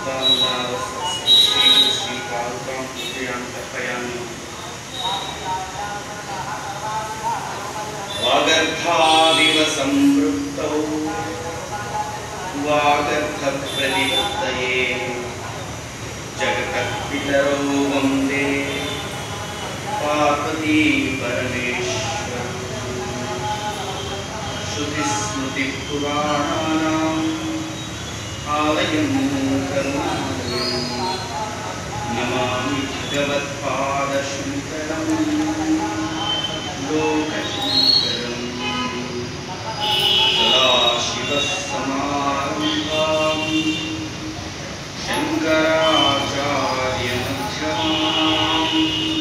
శ్రీకాళుకాం పూజయామి తర్పయామి వాగర్భావివ సంపృక్తౌ వాగర్భప్రతిపత్తయే జగత్పితరౌ వందే పార్వతీ పరమేశ్వర श्रुतिस्मृतिपुराणानाम् आलयं करुणालयं नमामि भगवत्पादशङ्करं लोकशङ्करम् सदाशिवसमारम्भाम् शङ्कराचार्यमध्यमाम्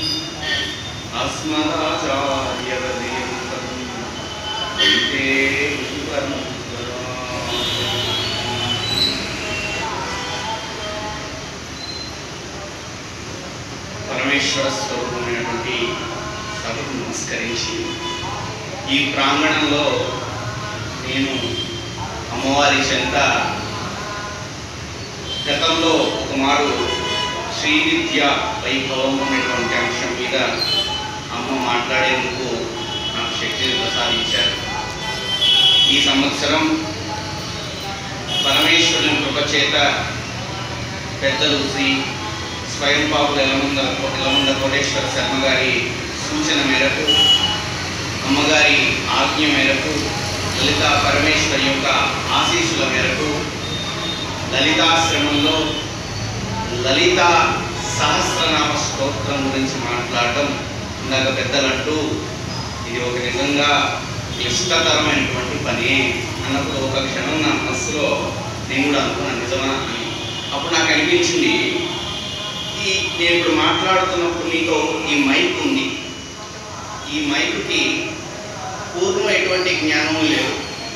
अस्मदाचार्यपर्यन्तम् वन्दे गुरुपरम्पराम्। పరమేశ్వర స్వరూపమైనటువంటి సభకు నమస్కరించి ఈ ప్రాంగణంలో నేను అమ్మవారి చెంత గతంలో కుమారు శ్రీ విద్య వైభవం అనేటువంటి అంశం మీద అమ్మ మాట్లాడేందుకు నాకు శక్తిని ప్రసాదించారు ఈ సంవత్సరం పరమేశ్వరుని కృప చేత పెద్దలు శ్రీ స్వయం బాబుల ఎలమంద ఎలమంద కోటేశ్వర శర్మ గారి సూచన మేరకు అమ్మగారి ఆజ్ఞ మేరకు లలిత పరమేశ్వరి యొక్క ఆశీస్సుల మేరకు లలితాశ్రమంలో లలిత సహస్రనామ స్తోత్రం గురించి మాట్లాడటం ఇందాక పెద్దలంటూ ఇది ఒక నిజంగా క్లిష్టతరమైనటువంటి పని అన్నప్పుడు ఒక క్షణం నా మనస్సులో నేను కూడా అనుకున్నాను నిజమా అని అప్పుడు నాకు అనిపించింది ఈ నేను ఇప్పుడు మాట్లాడుతున్నప్పుడు మీతో ఈ మైక్ ఉంది ఈ మైక్కి పూర్వం ఎటువంటి జ్ఞానం లేదు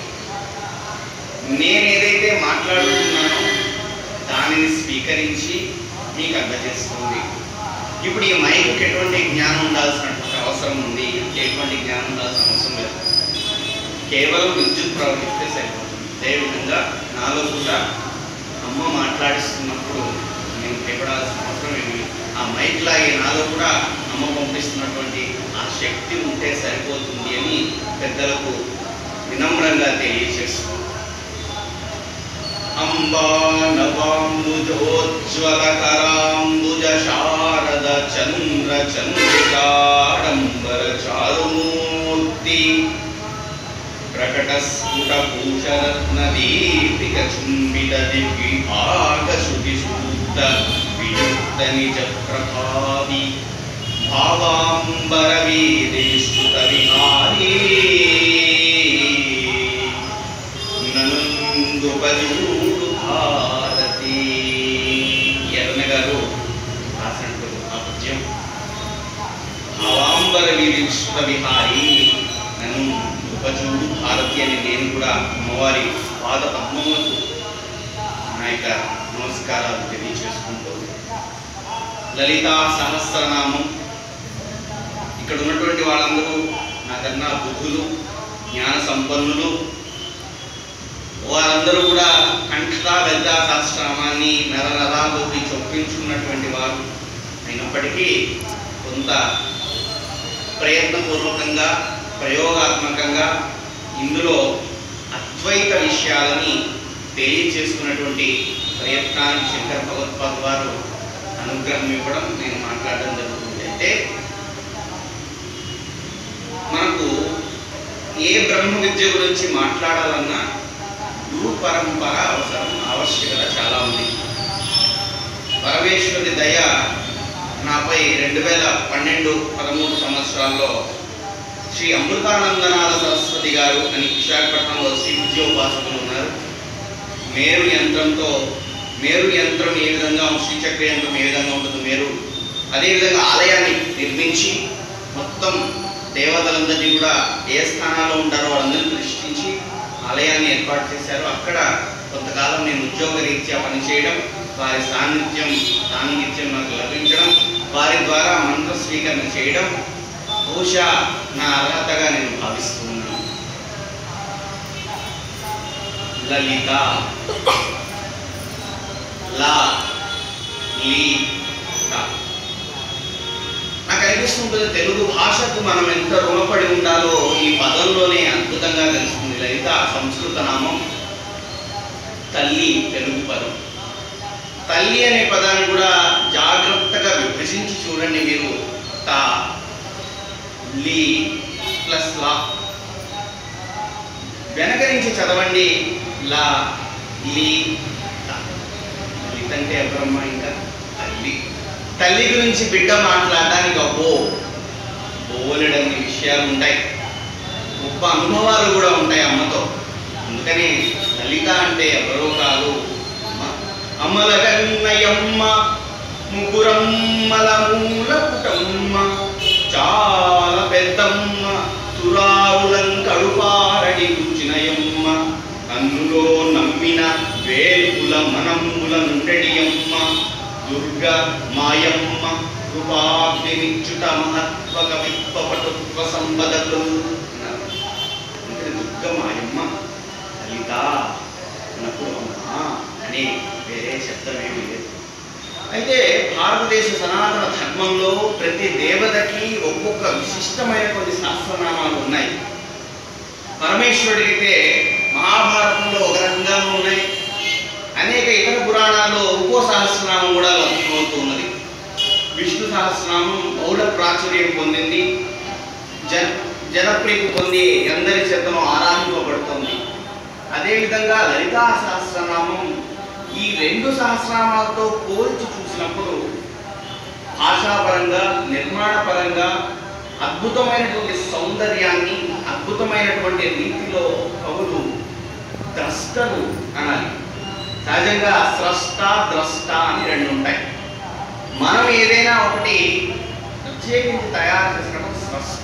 నేను ఏదైతే మాట్లాడుతున్నానో దానిని స్వీకరించి మీకు అందజేస్తుంది ఇప్పుడు ఈ మైక్కి ఎటువంటి జ్ఞానం ఉండాల్సినటువంటి అవసరం ఉంది ఎటువంటి జ్ఞానం ఉండాల్సిన అవసరం లేదు కేవలం విద్యుత్ ప్రవహిస్తే సరిపోతుంది అదేవిధంగా నాలో కూడా అమ్మ మాట్లాడిస్తున్నప్పుడు నేను భయపడాల్సిన అవసరం ఏమి లేదు. ఆ మైక్ లాగే నాలో కూడా అమ్మ పంపిస్తున్నటువంటి ఆ శక్తి ఉంటే సరిపోతుంది అని పెద్దలకు వినమ్రంగా తెలియజేస్తుంది అంబా నవాంబుజోజ్వలకరాంబుజ శారద చంద్ర చంద్రికాడంబర చారుమూర్తి ప్రకట స్ఫుట భూషరత్న దీపిక చుంబిత దిగ్విభాగ శృతి సూక్త వియుక్త నిజ ప్రభావి భావాంబర వీరేశ్వత విహారీ నందుపజూడు భారతి ఎర్న గారు రాసినటువంటి ఆ పద్యం భావాంబర వీరేశ్వత విహారీ నన్ను ఉపజూడు భారతి అని నేను కూడా అమ్మవారి పాద పద్మములకు నా యొక్క నమస్కారాలు తెలియచేసుకుంటూ లలితా సహస్రనామం ఇక్కడ ఉన్నటువంటి వాళ్ళందరూ నాకన్నా బుద్ధులు జ్ఞాన సంపన్నులు వారందరూ కూడా కంఠతా లలితా సహస్రనామాన్ని నెల నెలలోకి చొప్పించుకున్నటువంటి వారు అయినప్పటికీ కొంత ప్రయత్నపూర్వకంగా ప్రయోగాత్మకంగా ఇందులో అద్వైత విషయాలని తెలియచేసుకున్నటువంటి ప్రయత్నానికి శంకర భగవత్పాద్ వారు అనుగ్రహం ఇవ్వడం నేను మాట్లాడడం జరుగుతుంది అయితే మనకు ఏ బ్రహ్మ విద్య గురించి మాట్లాడాలన్నా గురు పరంపర అవసరం ఆవశ్యకత చాలా ఉంది పరమేశ్వరి దయ నాపై రెండు వేల పన్నెండు పదమూడు సంవత్సరాల్లో శ్రీ అమృతానందనాథ సరస్వతి గారు అని విశాఖపట్నంలో శ్రీ విద్యోపాసకులు ఉన్నారు మేరు యంత్రంతో మేరు యంత్రం ఏ విధంగా శ్రీచక్ర యంత్రం ఏ విధంగా ఉంటుందో మేరు అదేవిధంగా ఆలయాన్ని నిర్మించి మొత్తం దేవతలందరినీ కూడా ఏ స్థానాల్లో ఉంటారో వాళ్ళందరినీ ప్రతిష్ఠించి ఆలయాన్ని ఏర్పాటు చేశారు అక్కడ కొంతకాలం నేను ఉద్యోగ రీత్యా పనిచేయడం వారి సాన్నిధ్యం సాన్నిధ్యం నాకు లభించడం వారి ద్వారా మంత్ర స్వీకరణ చేయడం బహుశా నా అర్హతగా నేను భావిస్తున్నాను లలిత లా లీ తా నాకు అనిపిస్తుంటుంది తెలుగు భాషకు మనం ఎంత రుణపడి ఉండాలో ఈ పదంలోనే అద్భుతంగా తెలుస్తుంది లలిత సంస్కృత నామం తల్లి తెలుగు పదం తల్లి అనే పదాన్ని కూడా జాగ్రత్తగా విభజించి చూడండి మీరు తా లీ ప్లస్ లా వెనక నుంచి చదవండి లా లీ తా లలిత అంటే ఎవరమ్మా ఇంకా తల్లి తల్లి గురించి బిడ్డ మాట్లాడడానికి అబ్బో బోలెడన్ని విషయాలు ఉంటాయి గొప్ప అనుభవాలు కూడా ఉంటాయి అమ్మతో అందుకని లలిత అంటే ఎవరో కాదు అమ్మ అమ్మల కన్నయ్యమ్మ ముగ్గురమ్మల మూల పుటమ్మ చాలా పెద్దమ్మ తురావులం కడుపారడి కూర్చునయమ్మ కన్నులో నమ్మిన వేలుపుల మనంబుల నుండడియమ్మ దుర్గ మాయమ్మ కృపాగ్నిచ్యుత మహత్వ కవిత్వ పటుత్వ సంపదలు అన్నారు. అంటే దుర్గ మాయమ్మ లలిత అన్నప్పుడు అమ్మ అనే వేరే శబ్దం ఏమీ లేదు అయితే భారతదేశ సనాతన ధర్మంలో ప్రతి దేవతకి ఒక్కొక్క విశిష్టమైనటువంటి సహస్రనామాలు ఉన్నాయి పరమేశ్వరుడికైతే మహాభారతంలో ఒక రకంగా ఉన్నాయి అనేక ఇతర పురాణాల్లో ఇంకో సహస్రనామం కూడా లభ్యమవుతూ ఉన్నది విష్ణు సహస్రనామం బహుళ ప్రాచుర్యం పొందింది జన జనప్రీతి పొంది అందరి చేతను ఆరాధింపబడుతుంది అదేవిధంగా లలితా సహస్రనామం ఈ రెండు సహస్రనామాలతో పోల్చి చూసినప్పుడు భాషాపరంగా నిర్మాణపరంగా అద్భుతమైనటువంటి సౌందర్యాన్ని అద్భుతమైనటువంటి రీతిలో కవులు ద్రష్టలు అనాలి సహజంగా స్రష్ట ద్రష్ట అని రెండు ఉంటాయి మనం ఏదైనా ఒకటి ప్రత్యేకించి తయారు చేసినప్పుడు స్రష్ట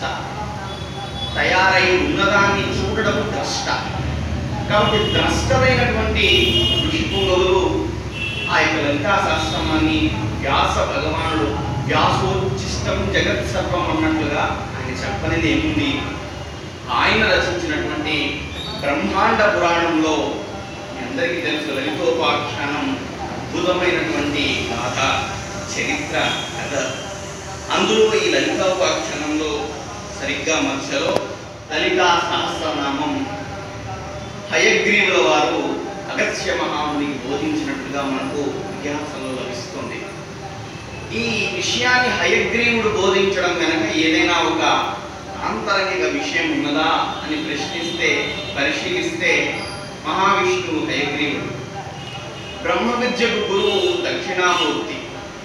తయారై ఉన్నదాన్ని చూడడం ద్రష్ట కాబట్టి ద్రష్టమైనటువంటి ఋషిపుంగవులు ఆ యొక్క లలితా శాస్త్రాన్ని వ్యాస భగవానుడు వ్యాసోచిష్టం జగత్ సర్వం అన్నట్లుగా ఆయన చెప్పనిది ఏముంది ఆయన రచించినటువంటి బ్రహ్మాండ పురాణంలో మీ అందరికీ తెలుసు లలితోపాఖ్యానం అద్భుతమైనటువంటి గాథ చరిత్ర కథ అందులో ఈ లలితోపాఖ్యానంలో సరిగ్గా మధ్యలో లలితా సహస్రనామం హయగ్రీవుల వారు అగస్త్య మహామునికి బోధించినట్లుగా మనకు ఇతిహాసంలో లభిస్తుంది ఈ విషయాన్ని హయగ్రీవుడు బోధించడం కనుక ఏదైనా ఒక ఆంతరంగిక విషయం ఉన్నదా అని ప్రశ్నిస్తే పరిశీలిస్తే మహావిష్ణువు హయగ్రీవుడు బ్రహ్మ విద్యకు గురువు దక్షిణామూర్తి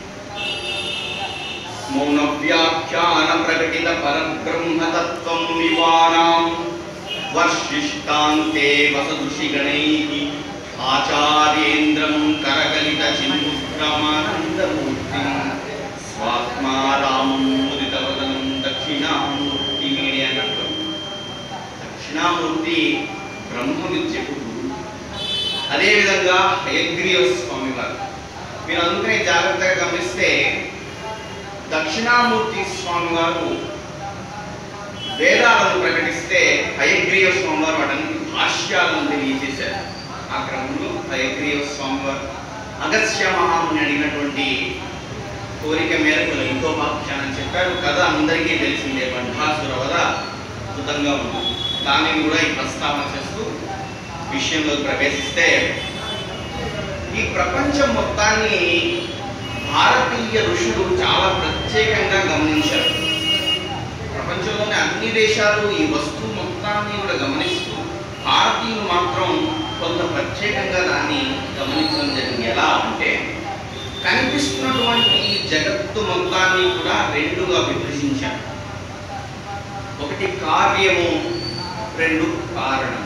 మౌన వ్యాఖ్యాన ప్రకటిత పరబ్రహ్మతత్వం వివానాం వర్షిష్టాంతే వసదృషిగణైః ఆచార్యేంద్రం కరకలిత చిన్ముద్రమానందమూర్తిం స్వాత్మారామం ముదితవదనం దక్షిణామూర్తి మీడే అన్నట్టు దక్షిణామూర్తి బ్రహ్మ విద్యకు గురువు అదేవిధంగా హయగ్రీవ స్వామి వారు మీరు అందుకనే జాగ్రత్తగా గమనిస్తే దక్షిణామూర్తి స్వామి వారు వేదాలను ప్రకటిస్తే హయగ్రీవ స్వామి వారు వాటిని భాష్యాలను తెలియజేశారు ఆ క్రమంలో హయగ్రీవ స్వామి వారు అగస్త్య మహాముని అడిగినటువంటి కోరిక మేరకు లలితోపాఖ్యానం చెప్పారు కథ అందరికీ తెలిసిందే బంధాసుర వద అద్భుతంగా ఉంది దానిని కూడా ఈ ప్రస్తావన చేస్తూ విషయంలో ప్రవేశిస్తే ఈ ప్రపంచం మొత్తాన్ని భారతీయ ఋషులు చాలా ప్రత్యేకంగా గమనించారు ప్రపంచంలోని అన్ని దేశాలు ఈ వస్తువు మొత్తాన్ని కూడా గమనిస్తూ భారతీయులు మాత్రం కొంత ప్రత్యేకంగా దాన్ని గమనించడం జరిగింది ఎలా అంటే కనిపిస్తున్నటువంటి ఈ జగత్తు మొత్తాన్ని కూడా రెండుగా విభజించారు ఒకటి కార్యము రెండు కారణము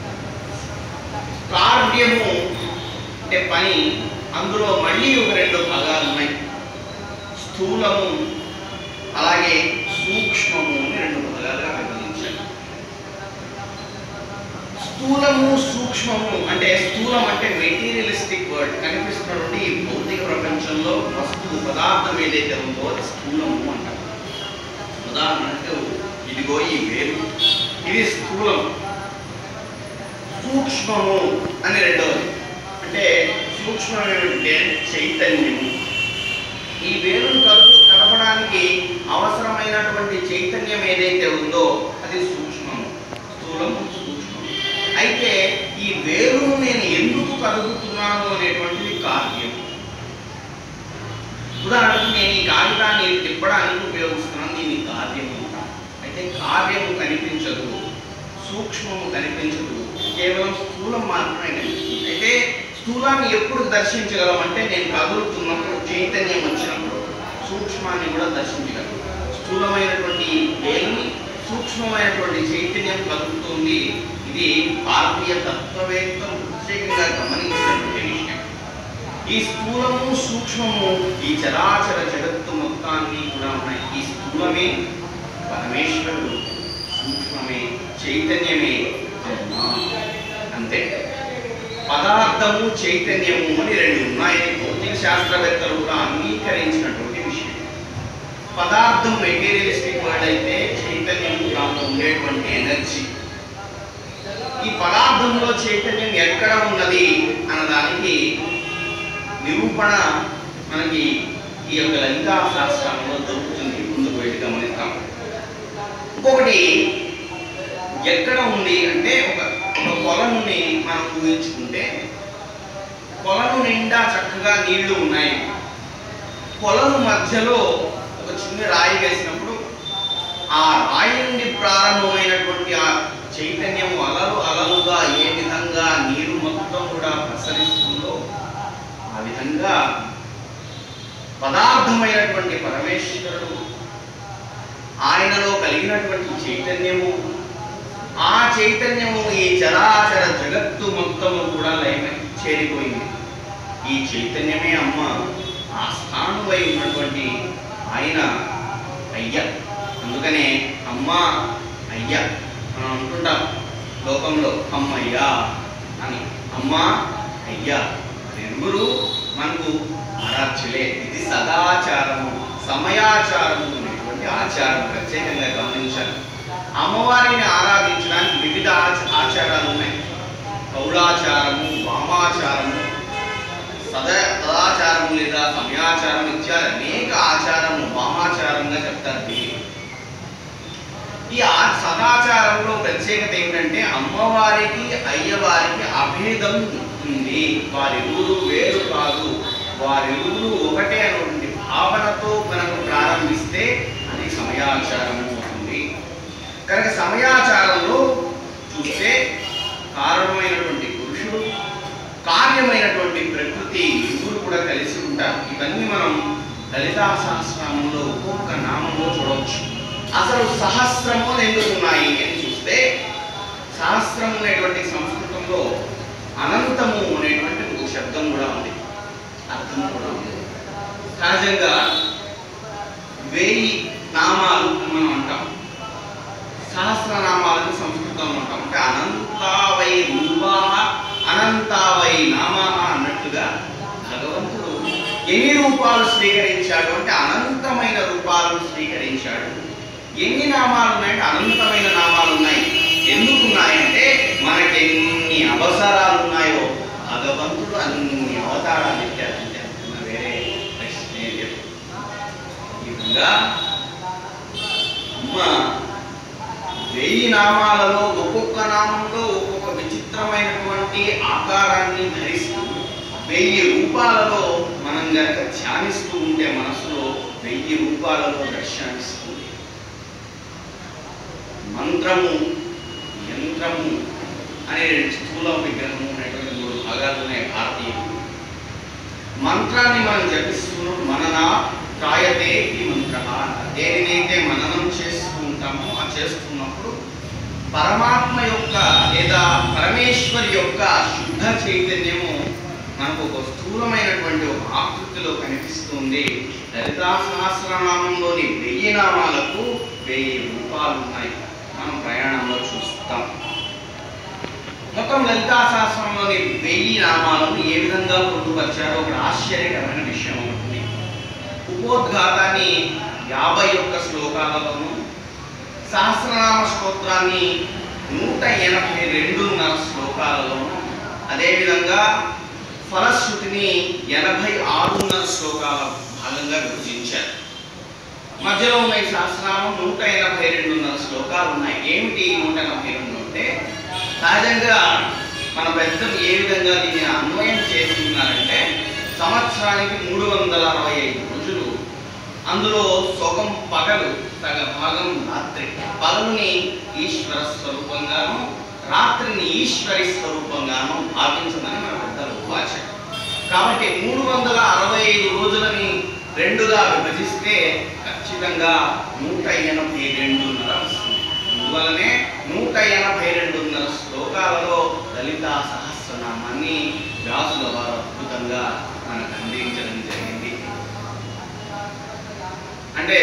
కార్యము అంటే పని అందులో మళ్ళీ ఒక రెండు భాగాలు ఉన్నాయి స్థూలము అలాగే సూక్ష్మము అని రెండు భాగాలుగా విభజించారు స్థూలము సూక్ష్మము అంటే స్థూలం అంటే మెటీరియలిస్టిక్ వర్డ్ కనిపిస్తున్నటువంటి ఈ భౌతిక ప్రపంచంలో వస్తువు పదార్థం ఏదైతే ఉందో అది స్థూలము అంటారు ఉదాహరణకు ఇదిగో ఈ వేరు ఇది స్థూలం సూక్ష్మము అని రెండవది అంటే సూక్ష్మమేమిటంటే చైతన్యము ఈ వేరును కలుపు కలపడానికి అవసరమైనటువంటి చైతన్యం ఏదైతే ఉందో అది సూక్ష్మము స్థూలము సూక్ష్మము అయితే ఈ వేరును నేను ఎందుకు కలుపుతున్నాను అనేటువంటిది కార్యం ఉదాహరణకు నేను ఈ కాగితాన్ని తిప్పడానికి ఉపయోగిస్తున్నాను దీన్ని కార్యము అంటాను. అయితే కార్యము కనిపించదు సూక్ష్మము కనిపించదు కేవలం స్థూలం మాత్రమే కనిపిస్తుంది అయితే స్థూలాన్ని ఎప్పుడు దర్శించగలం అంటే నేను కదులుతున్నప్పుడు చైతన్యం వచ్చినప్పుడు సూక్ష్మాన్ని కూడా దర్శించగలం స్థూలమైనటువంటి వేలుని సూక్ష్మమైనటువంటి చైతన్యం కలుగుతుంది ఇది భారతీయ తత్వవేత్తలు ప్రత్యేకంగా గమనించినటువంటి విషయం ఈ స్థూలము సూక్ష్మము ఈ చరాచర జగత్తు మొత్తాన్ని కూడా ఉన్నాయి ఈ స్థూలమే పరమేశ్వరుడు సూక్ష్మమే చైతన్యమే అమ్మ అంతే పదార్థము చైతన్యము అని రెండు ఉన్నాయని భౌతిక శాస్త్రవేత్తలు కూడా అంగీకరించినటువంటి విషయం పదార్థం మెటీరియలిస్టిక్ వర్డ్ అయితే చైతన్యము దాంట్లో ఉండేటువంటి ఎనర్జీ ఈ పదార్థంలో చైతన్యం ఎక్కడ ఉన్నది అన్నదానికి నిరూపణ మనకి ఈ యొక్క లలితా శాస్త్రంలో దొరుకుతుంది ముందుకు వెళ్ళి గమనిస్తాం ఇంకొకటి ఎక్కడ ఉంది అంటే ఒక ఒక కొలనుని మనం ఊహించుకుంటే కొలను నిండా చక్కగా నీళ్లు ఉన్నాయి కొలను మధ్యలో ఒక చిన్న రాయి వేసినప్పుడు ఆ రాయి నుండి ప్రారంభమైనటువంటి ఆ చైతన్యము అలలు అలలుగా ఏ విధంగా నీరు మొత్తం కూడా ప్రసరిస్తుందో ఆ విధంగా పదార్థమైనటువంటి పరమేశ్వరుడు ఆయనలో కలిగినటువంటి చైతన్యము ఆ చైతన్యము ఈ చరాచర జగత్తు మొత్తము కూడా లయమై చేరిపోయింది ఈ చైతన్యమే అమ్మ ఆ స్థానువై ఉన్నటువంటి ఆయన అయ్య అందుకనే అమ్మ అయ్య మనం అంటుంటాం లోకంలో అమ్మయ్యా అని అమ్మ అయ్యా ఇరువురు మనకు ఆరాధ్యులే ఇది సదాచారము సమయాచారము అనేటువంటి ఆచారం ప్రత్యేకంగా గమనించాలి అమ్మవారిని ఆరాధించడానికి వివిధ ఆచ- ఆచారాలు ఉన్నాయి కౌలాచారము వామాచారము సదా సదాచారము లేదా సమయాచారం ఇత్యాది అనేక ఆచారము వామాచారంగా చెప్తారు దీన్ని ఈ ఆ- సదాచారంలో ప్రత్యేకత ఏమిటంటే అమ్మవారికి అయ్యవారికి అభేదం ఉంది వారిరువురు వేరు కాదు వారిరువురు ఒకటే అనేటువంటి భావనతో మనకు ప్రారంభిస్తే అది సమయాచారము అవుతుంది కనుక సమయాచారంలో చూస్తే కారణమైనటువంటి పురుషుడు కార్యమైనటువంటి ప్రకృతి ఇరువురు కూడా కలిసి ఉంటారు ఇవన్నీ మనం లలితా సహస్రామంలో ఒక్కొక్క నామంలో చూడవచ్చు అసలు సహస్రము అని ఎందుకు ఉన్నాయి అని చూస్తే సహస్రం అనేటువంటి సంస్కృతంలో అనంతము అనేటువంటి ఒక శబ్దం కూడా ఉంది అర్థం కూడా ఉంది సహజంగా వెయ్యి నామాలు అని మనం అంటాం సహస్రనామాలను సంస్కృతంలో అంటాం అంటే అనంతావై రూపా అనంతావై నామా అన్నట్టుగా భగవంతుడు ఎన్ని రూపాలు స్వీకరించాడు అంటే అనంతమైన రూపాలను స్వీకరించాడు ఎన్ని నామాలు ఉన్నాయంటే అనంతమైన నామాలు ఉన్నాయి ఎందుకు ఉన్నాయంటే మనకి ఎన్ని అవసరాలు ఉన్నాయో భగవంతుడు అన్ని అవతారాలు ఎత్తాడంటే అందులో వేరే ప్రశ్నే లేదు ఈ విధంగా అమ్మ వెయ్యి నామాలలో ఒక్కొక్క నామంలో ఒక్కొక్క విచిత్రమైనటువంటి ఆకారాన్ని ధరిస్తూ వెయ్యి రూపాలలో మనం గనక ధ్యానిస్తూ ఉంటే మనసులో వెయ్యి రూపాలలో దర్శనమిస్తుంది మంత్రము యంత్రము అనే రెండు స్థూల విగ్రహము అనేటువంటి మూడు భాగాలు ఉన్నాయి భారతీయులు మంత్రాన్ని మనం జపిస్తున్నప్పుడు మననా కాయతే ఈ మంత్ర దేనినైతే మననం చేస్తూ ఉంటామో ఆ చేస్తున్నప్పుడు పరమాత్మ యొక్క లేదా పరమేశ్వరి యొక్క శుద్ధ చైతన్యము మనకు ఒక స్థూలమైనటువంటి ఒక ఆకృతిలో కనిపిస్తుంది లలితా సహస్రనామంలోని వెయ్యి నామాలకు వెయ్యి రూపాలు ఉన్నాయి మనం ప్రయాణంలో చూస్తాం మొత్తం లలితా సహస్రంలోని వెయ్యి నామాలను ఏ విధంగా పొందుపరిచారో ఒక ఆశ్చర్యకరమైన విషయం ఉంటుంది ఉపోద్ఘాతాన్ని యాభై ఒక్క శ్లోకాలలోను సహస్రనామ స్తోత్రాన్ని నూట ఎనభై రెండున్నర శ్లోకాలలోను అదేవిధంగా ఫలశ్రుతిని ఎనభై ఆరున్నర శ్లోకాల భాగంగా విభజించారు మధ్యలో ఉన్న ఈ సహస్రనామం నూట ఎనభై రెండున్నర శ్లోకాలు ఉన్నాయి ఏమిటి ఈ నూట ఎనభై రెండు అంటే సహజంగా మన పెద్దలు ఏ విధంగా దీన్ని అన్వయం చేసి ఉన్నారంటే సంవత్సరానికి మూడు వందల అరవై ఐదు రోజులు అందులో సొగం పగలు సగ భాగం రాత్రి పగలుని ఈశ్వర స్వరూపంగాను రాత్రిని ఈశ్వరి స్వరూపంగాను భావించమని మన పెద్దలు వాచ కాబట్టి మూడు వందల అరవై ఐదు రోజులని రెండుగా విభజిస్తే ఖచ్చితంగా నూట ఎనభై రెండున్నర వస్తుంది అందువలనే నూట ఎనభై రెండున్నర శ్లోకాలలో లలిత సహస్రనామాన్ని వ్యాసుల వారు అద్భుతంగా మనకు అందించడం జరిగింది అంటే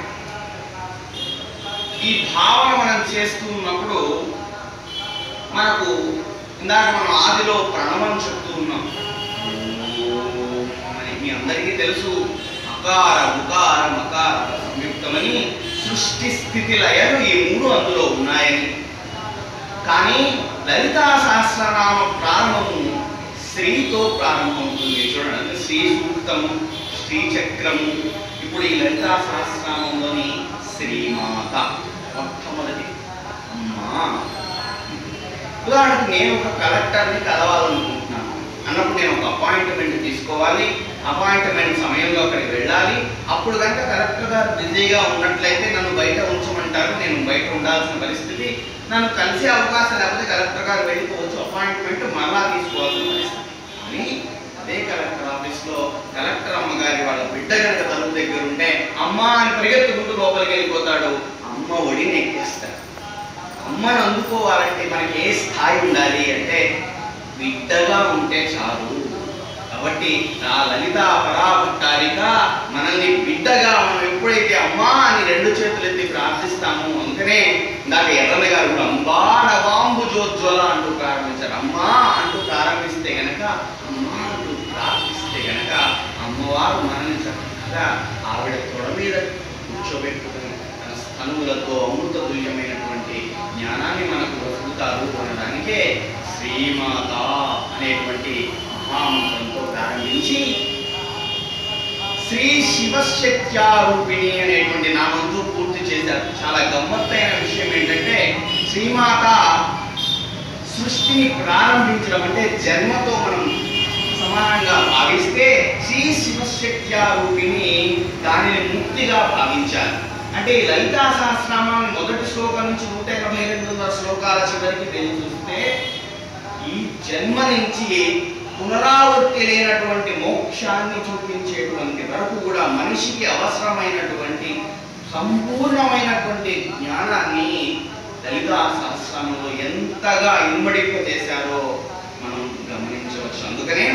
ఈ భావన మనం చేస్తూ ఉన్నప్పుడు మనకు ఇందాక మనం ఆదిలో ప్రణవం చెప్తూ ఉన్నాం ఓం అని మీ అందరికీ తెలుసు అకార ఉకార మకార సంయుక్తమని సృష్టి స్థితి లయలు ఈ మూడు అందులో ఉన్నాయని కానీ లలితా సహస్రనామ ప్రారంభము శ్రీతో ప్రారంభమవుతుంది చూడండి శ్రీ సూక్తము శ్రీ చక్రము ఇప్పుడు ఈ లలితా సహస్రనామంలోని శ్రీమాత మొట్టమొదటి అమ్మా ఉదాహరణకు నేను ఒక కలెక్టర్ని కలవాలనుకుంటున్నాను అన్నప్పుడు నేను ఒక అపాయింట్మెంట్ తీసుకోవాలి అపాయింట్మెంట్ సమయంలో అక్కడికి వెళ్ళాలి అప్పుడు కనుక కలెక్టర్ గారు బిజీగా ఉన్నట్లయితే నన్ను బయట ఉంచమంటారు నేను బయట ఉండాల్సిన పరిస్థితి నన్ను కలిసే అవకాశం లేకపోతే కలెక్టర్ గారు వెళ్ళిపోవచ్చు అపాయింట్మెంట్ మరలా తీసుకోవాల్సిన పరిస్థితి కానీ అదే కలెక్టర్ ఆఫీస్లో కలెక్టర్ అమ్మగారి వాళ్ళ బిడ్డ కనుక తలుపు దగ్గర ఉంటే అమ్మ అని పరిగెత్తుకుంటూ లోపలికి వెళ్ళిపోతాడు అమ్మ ఒడిని ఎక్కేస్తాడు అమ్మను అందుకోవాలంటే మనకి ఏ స్థాయి ఉండాలి అంటే బిడ్డగా ఉంటే చాలు కాబట్టి ఆ లలిత పరాభట్టారిక మనల్ని బిడ్డగా మనం ఎప్పుడైతే అమ్మా అని రెండు చేతులు ఎత్తి ప్రార్థిస్తామో అందుకనే ఇందాక ఎర్రన్న గారు కూడా అంబా నవాంబు జోజ్వల అంటూ ప్రారంభించారు అమ్మా అంటూ ప్రారంభిస్తే గనక అమ్మా అంటూ ప్రార్థిస్తే గనక అమ్మవారు మనల్ని చక్కగా ఆవిడ తొడ మీద కూర్చోబెట్టుకుని తన స్తనువులతో అమృత తుల్యమైనటువంటి జ్ఞానాన్ని మనకు వదులుతారు అనడానికే శ్రీమాత అనేటువంటి మహామంత్రంతో ప్రారంభించి శ్రీ శివశక్త్యారూపిణి అనేటువంటి నామంతో పూర్తి చేశారు చాలా గమ్మత్తైన విషయం ఏంటంటే శ్రీమాత సృష్టిని ప్రారంభించడం అంటే జన్మతో మనం సమానంగా భావిస్తే శ్రీ శివశక్త్యారూపిణి దానిని ముక్తిగా భావించాలి అంటే ఈ లలితా సహస్రనామాన్ని మొదటి శ్లోకం నుంచి నూట ఎనభై రెండు వందల శ్లోకాల చివరికి వెళ్ళి చూస్తే ఈ జన్మ నుంచి పునరావృత్తి లేనటువంటి మోక్షాన్ని చూపించేటువంటి వరకు కూడా మనిషికి అవసరమైనటువంటి సంపూర్ణమైనటువంటి జ్ఞానాన్ని లలితా సహస్రంలో ఎంతగా ఇమ్మడింప చేశారో మనం గమనించవచ్చు అందుకనే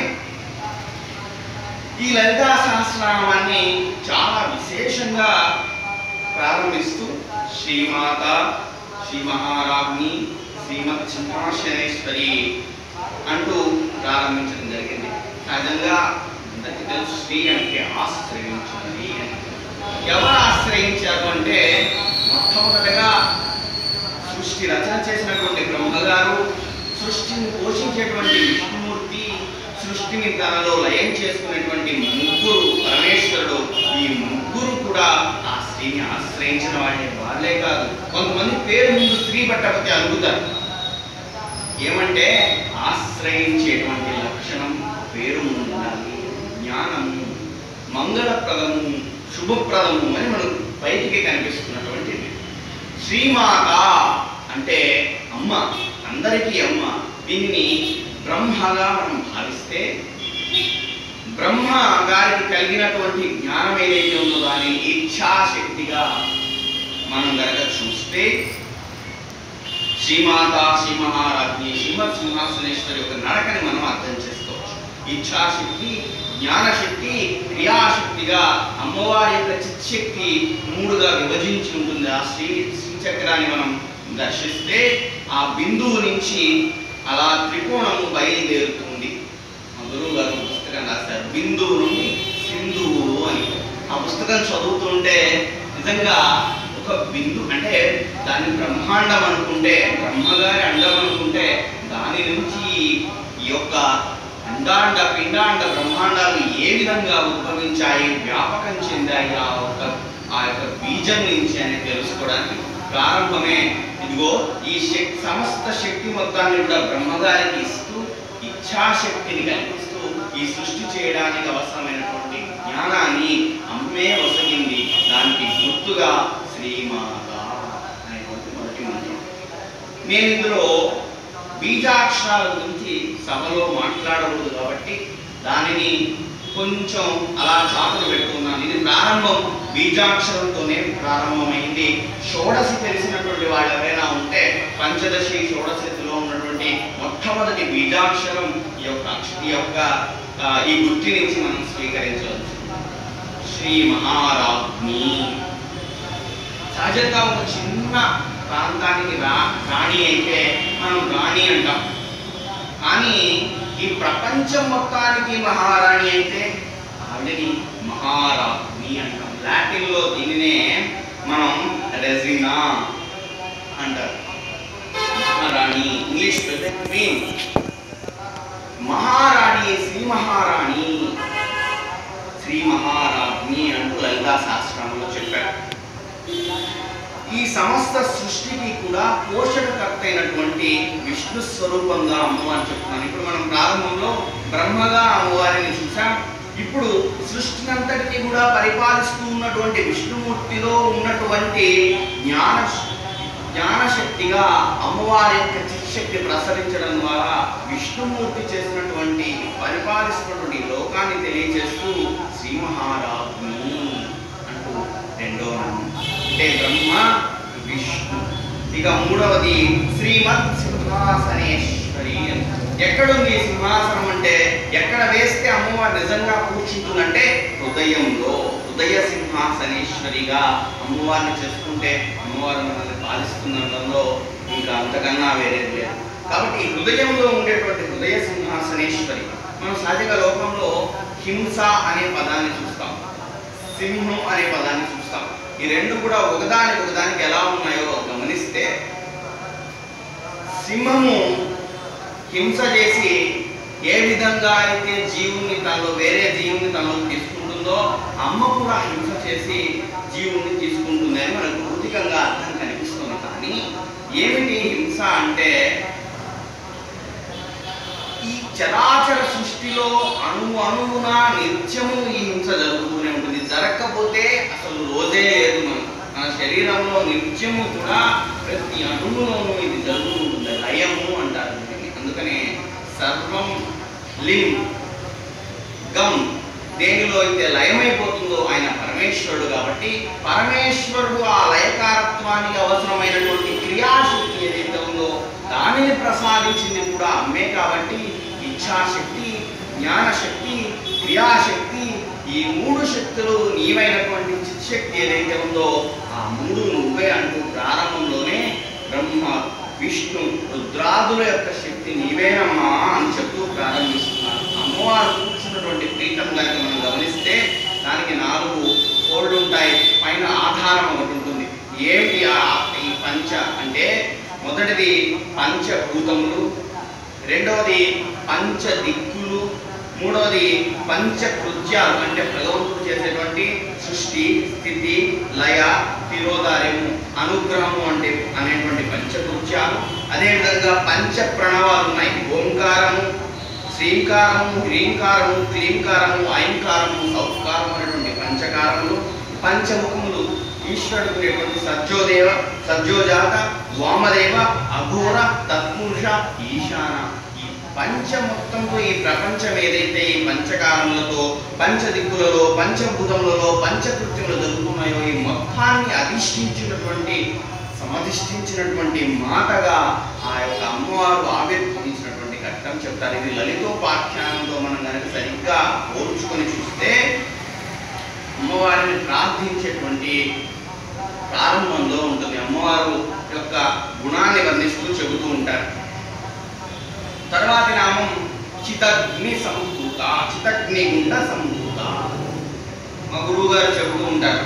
ఈ లలితా సహస్రనామాన్ని చాలా విశేషంగా ప్రారంభిస్తూ శ్రీమాత శ్రీ మహారాజ్ని శ్రీమత్ సింహాసనేశ్వరి అంటూ ప్రారంభించడం జరిగింది సహజంగా అందరికీ తెలుసు శ్రీ అంటే ఆశ్రయించింది అని ఎవరు ఆశ్రయించారు అంటే మొట్టమొదటగా సృష్టి రచన చేసినటువంటి బ్రహ్మగారు సృష్టిని పోషించేటువంటి విష్ణుమూర్తి సృష్టిని తనలో లయం చేసుకునేటువంటి ముగ్గురు పరమేశ్వరుడు ఈ ముగ్గురు కూడా ఆ స్త్రీని ఆశ్రయించిన వాళ్ళే వాళ్ళే కాదు కొంతమంది పేరు ముందు స్త్రీ పట్టకపోతే అడుగుతారు ఏమంటే ఆశ్రయించేటువంటి లక్షణం పేరు ముందు ఉండాలి జ్ఞానము మంగళప్రదము శుభప్రదము అని మనకు బయటికి కనిపిస్తున్నటువంటిది శ్రీమాత అంటే అమ్మ అందరికీ అమ్మ దీన్ని బ్రహ్మగా మనం భావిస్తే బ్రహ్మ గారికి కలిగినటువంటి జ్ఞానం ఏదైతే ఉందో దాని ఇచ్ఛాశక్తిగా మనం గనక చూస్తే శ్రీమాత శ్రీ మహారాజ్ని శ్రీమత్ సింహాసనేశ్వరి యొక్క నడకని మనం అర్థం చేసుకోవచ్చు ఇచ్ఛాశక్తి జ్ఞానశక్తి క్రియాశక్తిగా అమ్మవారి యొక్క చిత్శక్తి మూడుగా విభజించి ఉంటుంది ఆ శ్రీ శ్రీచక్రాన్ని మనం దర్శిస్తే ఆ బిందువు నుంచి అలా త్రికోణము బయలుదేరుతుంది మా గురువు గారు పుస్తకం రాశారు బిందువు నుండి సింధువు అని ఆ పుస్తకం చదువుతుంటే నిజంగా ఒక బిందు అంటే దాన్ని బ్రహ్మాండం అనుకుంటే బ్రహ్మగారి అండం అనుకుంటే దాని నుంచి ఈ యొక్క అండాండ పిండాండ బ్రహ్మాండాలు ఏ విధంగా ఉద్భవించాయి వ్యాపకం చెందాయి ఆ యొక్క ఆ యొక్క బీజం నుంచి అని తెలుసుకోవడానికి ప్రారంభమే ఇదిగో ఈ శక్తి సమస్త శక్తి మొత్తాన్ని కూడా బ్రహ్మగారికి ఇస్తూ ఇచ్ఛాశక్తిని కల్పిస్తూ ఈ సృష్టి చేయడానికి అవసరమైనటువంటి జ్ఞానాన్ని అమ్మే వసగింది దానికి గుర్తుగా శ్రీమాత అనేటువంటి మొదటి మంత్రం నేను ఇందులో బీజాక్షరాల గురించి సభలో మాట్లాడకూడదు కాబట్టి దానిని కొంచెం అలా చాటులు పెట్టుకున్నాను ఇది ప్రారంభం బీజాక్షరంతోనే ప్రారంభమైంది షోడశి తెలిసినటువంటి వాళ్ళు ఎవరైనా ఉంటే పంచదశి షోడశిలో ఉన్నటువంటి మొట్టమొదటి బీజాక్షరం ఈ యొక్క అక్ష- ఈ యొక్క ఆ, ఈ గుర్తి నుంచి మనం స్వీకరించవచ్చు శ్రీ మహారాజ్ని సహజంగా ఒక చిన్న ప్రాంతానికి రా రాణి అయితే మనం రాణి అంటాం కానీ ఈ ప్రపంచం మొత్తానికి మహారాణి అయితే ఆవిడని మహారాజ్ని అంటాం లాటిన్లో దీనినే మనం రెజినా అంటారు మహారాణి ఇంగ్లీష్ క్వీన్ మహారాణి శ్రీ మహారాణి శ్రీ మహారాజ్ని అంటూ లలితా శాస్త్రంలో చెప్పారు ఈ సమస్త సృష్టికి కూడా పోషణకర్త అయినటువంటి విష్ణు స్వరూపంగా అమ్మవారు చెప్తున్నాను ఇప్పుడు మనం ప్రారంభంలో బ్రహ్మగా అమ్మవారిని చూసాం ఇప్పుడు సృష్టిని అంతటికి కూడా పరిపాలిస్తూ ఉన్నటువంటి విష్ణుమూర్తిలో ఉన్నటువంటి జ్ఞాన జ్ఞానశక్తిగా అమ్మవారి యొక్క చిత్శక్తి ప్రసరించడం ద్వారా విష్ణుమూర్తి చేసినటువంటి పరిపాలిస్తున్నటువంటి లోకాన్ని తెలియజేస్తూ శ్రీ మహారాజ్ని అంటూ రెండో నామం అంటే బ్రహ్మ విష్ణు ఇక మూడవది శ్రీమత్ సింహాసనేశ్వరి అని. ఎక్కడుంది ఈ సింహాసనం అంటే ఎక్కడ వేస్తే అమ్మవారు నిజంగా కూర్చుంటుందంటే హృదయంలో హృదయ సింహాసనేశ్వరిగా అమ్మవారిని చేసుకుంటే అమ్మవారు మనల్ని పాలిస్తుండడంలో ఇంకా అంతకన్నా వేరేది లేదు కాబట్టి ఈ హృదయంలో ఉండేటువంటి హృదయ సింహాసనేశ్వరి మనం సహజంగా లోకంలో హింస అనే పదాన్ని చూస్తాం సింహం అనే పదాన్ని చూస్తాం ఈ రెండు కూడా ఒకదానికి ఒకదానికి ఎలా ఉన్నాయో గమనిస్తే సింహము హింస చేసి ఏ విధంగా అయితే జీవుని తనలో వేరే జీవుని తనలో తీసుకుంటుందో అమ్మ కూడా హింస చేసి జీవుని తీసుకుంటుంది అని మనకు భౌతికంగా అర్థం కనిపిస్తుంది కానీ ఏమిటి హింస అంటే ఈ చరాచర సృష్టిలో అణు అణువున నిత్యము ఈ హింస జరుగుతూనే ఉంటుంది జరగకపోతే అసలు రోజే లేదు మనం మన శరీరంలో నిత్యము కూడా ప్రతి అణువులోనూ ఇది జరుగుతూ ఉంటుంది లయము అంటారు దీన్ని అందుకనే సర్వం లిం గమ్ దేనిలో అయితే లయమైపోతుందో ఆయన పరమేశ్వరుడు కాబట్టి పరమేశ్వరుడు ఆ లయకారత్వానికి అవసరమైనటువంటి క్రియాశక్తి ఏదైతే ఉందో దానిని ప్రసాదించింది కూడా అమ్మే కాబట్టి ఇచ్ఛాశక్తి జ్ఞానశక్తి క్రియాశక్తి ఈ మూడు శక్తులు నీవైనటువంటి చిత్శక్తి ఏదైతే ఉందో ఆ మూడు నువ్వే అంటూ ప్రారంభంలోనే బ్రహ్మ విష్ణు రుద్రాదుల యొక్క శక్తి నీవేనమ్మా అని చెప్తూ ప్రారంభిస్తున్నారు అమ్మవారు కూర్చున్నటువంటి పీఠం కనుక మనం గమనిస్తే దానికి నాలుగు కోళ్ళు ఉంటాయి పైన ఆధారం ఒకటి ఉంటుంది ఏమిటి ఆ ఈ పంచ అంటే మొదటిది పంచభూతములు రెండవది పంచ దిక్కులు మూడవది పంచ కృత్యాలు అంటే భగవంతుడు చేసేటువంటి సృష్టి స్థితి లయ తిరోధార్యము అనుగ్రహము అంటే అనేటువంటి పంచకృత్యాలు అదేవిధంగా పంచ ప్రణవాలు ఉన్నాయి ఓంకారము శ్రీంకారము హ్రీంకారము క్లీంకారము ఐంకారము సౌకారము అనేటువంటి పంచకారములు పంచముఖములు ఈశ్వరుడు ఉండేటువంటి సజ్జోదేవ సజ్జోజాత వామదేవ అఘోర తత్పురుష ఈశాన ఈ పంచ మొత్తంతో ఈ ప్రపంచం ఏదైతే ఈ పంచకాలములతో పంచదిక్కులలో పంచభూతములలో పంచకృత్యములు జరుగుతున్నాయో ఈ మొత్తాన్ని అధిష్ఠించినటువంటి సమధిష్ఠించినటువంటి మాటగా ఆ యొక్క అమ్మవారు ఆవిర్భవించినటువంటి ఘట్టం చెప్తారు ఇది లలితోపాఖ్యానంతో మనం కనుక సరిగ్గా పోల్చుకొని చూస్తే అమ్మవారిని ప్రార్థించేటువంటి ప్రారంభంలో ఉంటుంది అమ్మవారు యొక్క గుణాన్ని వర్ణిస్తూ చెబుతూ ఉంటారు తర్వాతి నామం చితగ్ని సంభూత చితగ్ని గుండ సంభూత మా గురువు గారు చెబుతూ ఉంటారు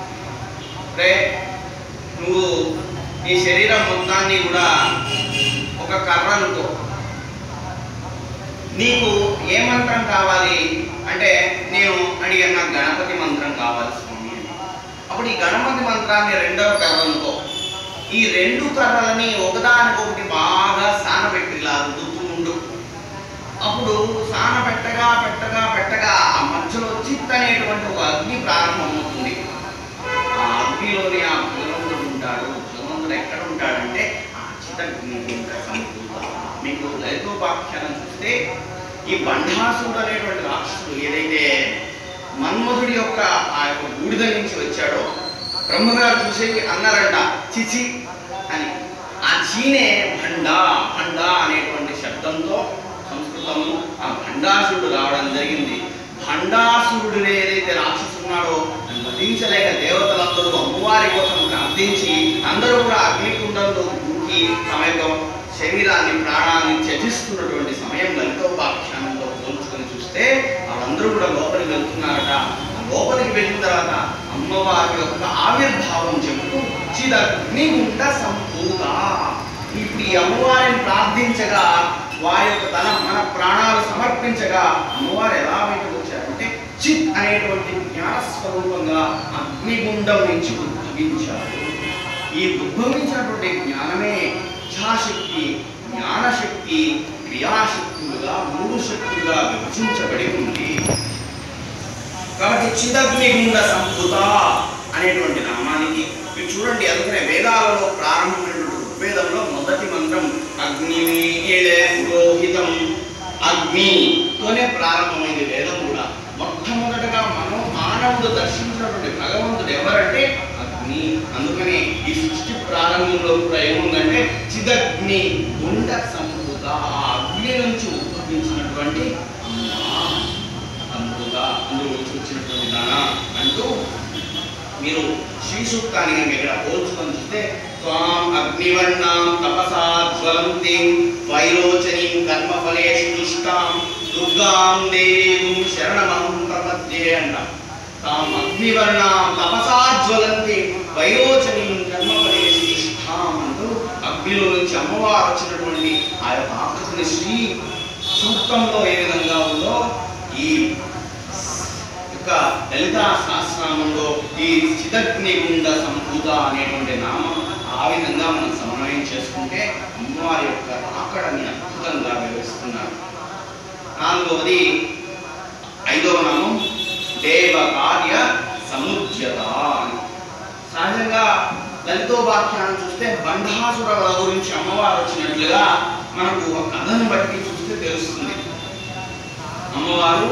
రే నువ్వు నీ శరీరం మొత్తాన్ని కూడా ఒక కర్రలతో నీకు ఏ మంత్రం కావాలి అంటే నేను అడిగాను నాకు గణపతి మంత్రం కావాలి స్వామి అని అప్పుడు ఈ గణపతి మంత్రాన్ని రెండవ కర్రలతో ఈ రెండు కర్రలని ఒకదానికొకటి బాగా సానబెట్టి ఇలా రుద్దుతూ ఉండు అప్పుడు సాన పెట్టగా పెట్టగా పెట్టగా ఆ మధ్యలో చిత్ అనేటువంటి ఒక అగ్ని ప్రారంభమవుతుంది ఆ అగ్నిలోని ఆ భగవంతుడు ఉంటాడు భగవంతుడు ఎక్కడ ఉంటాడంటే ఆ చితగ్ని సంపూర్ణ మీకు లలితోపాఖ్యానం చూస్తే ఈ బండాసుడు అనేటువంటి రాక్షసుడు ఏదైతే మన్మధుడి యొక్క ఆ యొక్క బూడిద నుంచి వచ్చాడో బ్రహ్మగారు చూసి అన్నారంట చిచి అని ఆ చీనే భండ భండ అనేటువంటి శబ్దంతో సంస్కృతంలో ఆ భండాసురుడు రావడం జరిగింది భండాసురుడు ఏదైతే రాక్షసున్నాడో దాన్ని వధించలేక దేవతలందరూ అమ్మవారి కోసం ప్రార్థించి అందరూ కూడా అగ్నికుండంలో దూకి తమ యొక్క శరీరాన్ని ప్రాణాన్ని త్యజిస్తున్నటువంటి సమయం లలితోపాఖ్యానంతో పోల్చుకొని చూస్తే వాళ్ళందరూ కూడా లోపలికి వెళ్తున్నారట ఆ లోపలికి వెళ్ళిన తర్వాత అమ్మవారి యొక్క ఆవిర్భావం చెబుతూ చిదగ్నిగుండ సంపూత ఇప్పుడు ఈ అమ్మవారిని ప్రార్థించగా వారి యొక్క తన మన ప్రాణాలు సమర్పించగా అమ్మవారు ఎలా బయటకు వచ్చారంటే చిత్ అనేటువంటి జ్ఞాన స్వరూపంగా అగ్నిగుండం నుంచి ఉద్భవించారు ఈ ఉద్భవించినటువంటి జ్ఞానమే ఇచ్ఛాశక్తి జ్ఞానశక్తి క్రియాశక్తులుగా మూడు శక్తులుగా విభజించబడి ఉంది కాబట్టి చిదగ్నిగుండ సంపుత అనేటువంటి నామానికి మీరు చూడండి అందుకనే వేదాలలో ప్రారంభమైనటువంటి ఋగ్వేదంలో మొదటి మంత్రం అగ్ని పురోహితం అగ్నితోనే ప్రారంభమైంది వేదం కూడా మొట్టమొదటగా మనం మానవుడు దర్శించినటువంటి భగవంతుడు ఎవరంటే అగ్ని అందుకని ఈ సృష్టి ప్రారంభంలో కూడా ఏముందంటే చిదగ్ని గుండ సంపుత ఆ అగ్ని నుంచి ఉద్భవించినటువంటి అమ్మా అమృత అందులో నుంచి వచ్చినటువంటి దాన అంటూ మీరు శ్రీ సూక్తాన్ని కనుక ఇక్కడ పోల్చుకొని చూస్తే త్వాం అగ్నివర్ణాం తపసా జ్వలంతిం వైరోచనీం కర్మఫలేషు దుష్టాం దుర్గాం దేవీం శరణమహం ప్రపద్యే అంటాం తాం అగ్నివర్ణాం తపసా జ్వలంతి వైరోచనీం కర్మఫలేషు దుష్టాం అంటూ అగ్నిలో నుంచి అమ్మవారు వచ్చినటువంటి ఆ యొక్క ఆకృతిని శ్రీ సూక్తంలో ఏ విధంగా ఉందో ఈ యొక్క లలితా సహస్రనామంలో ఈ చిదగ్నిగుండ సంభూత అనేటువంటి నామం ఆ విధంగా మనం సమన్వయం చేసుకుంటే అమ్మవారి యొక్క రాకడని అద్భుతంగా వివరిస్తున్నారు నాలుగవది ఐదవ నామం దేవ కార్య సముద్యత అని సహజంగా లలితోపాఖ్యానం చూస్తే బంధాసురుల గురించి అమ్మవారు వచ్చినట్లుగా మనకు ఒక కథను బట్టి చూస్తే తెలుస్తుంది అమ్మవారు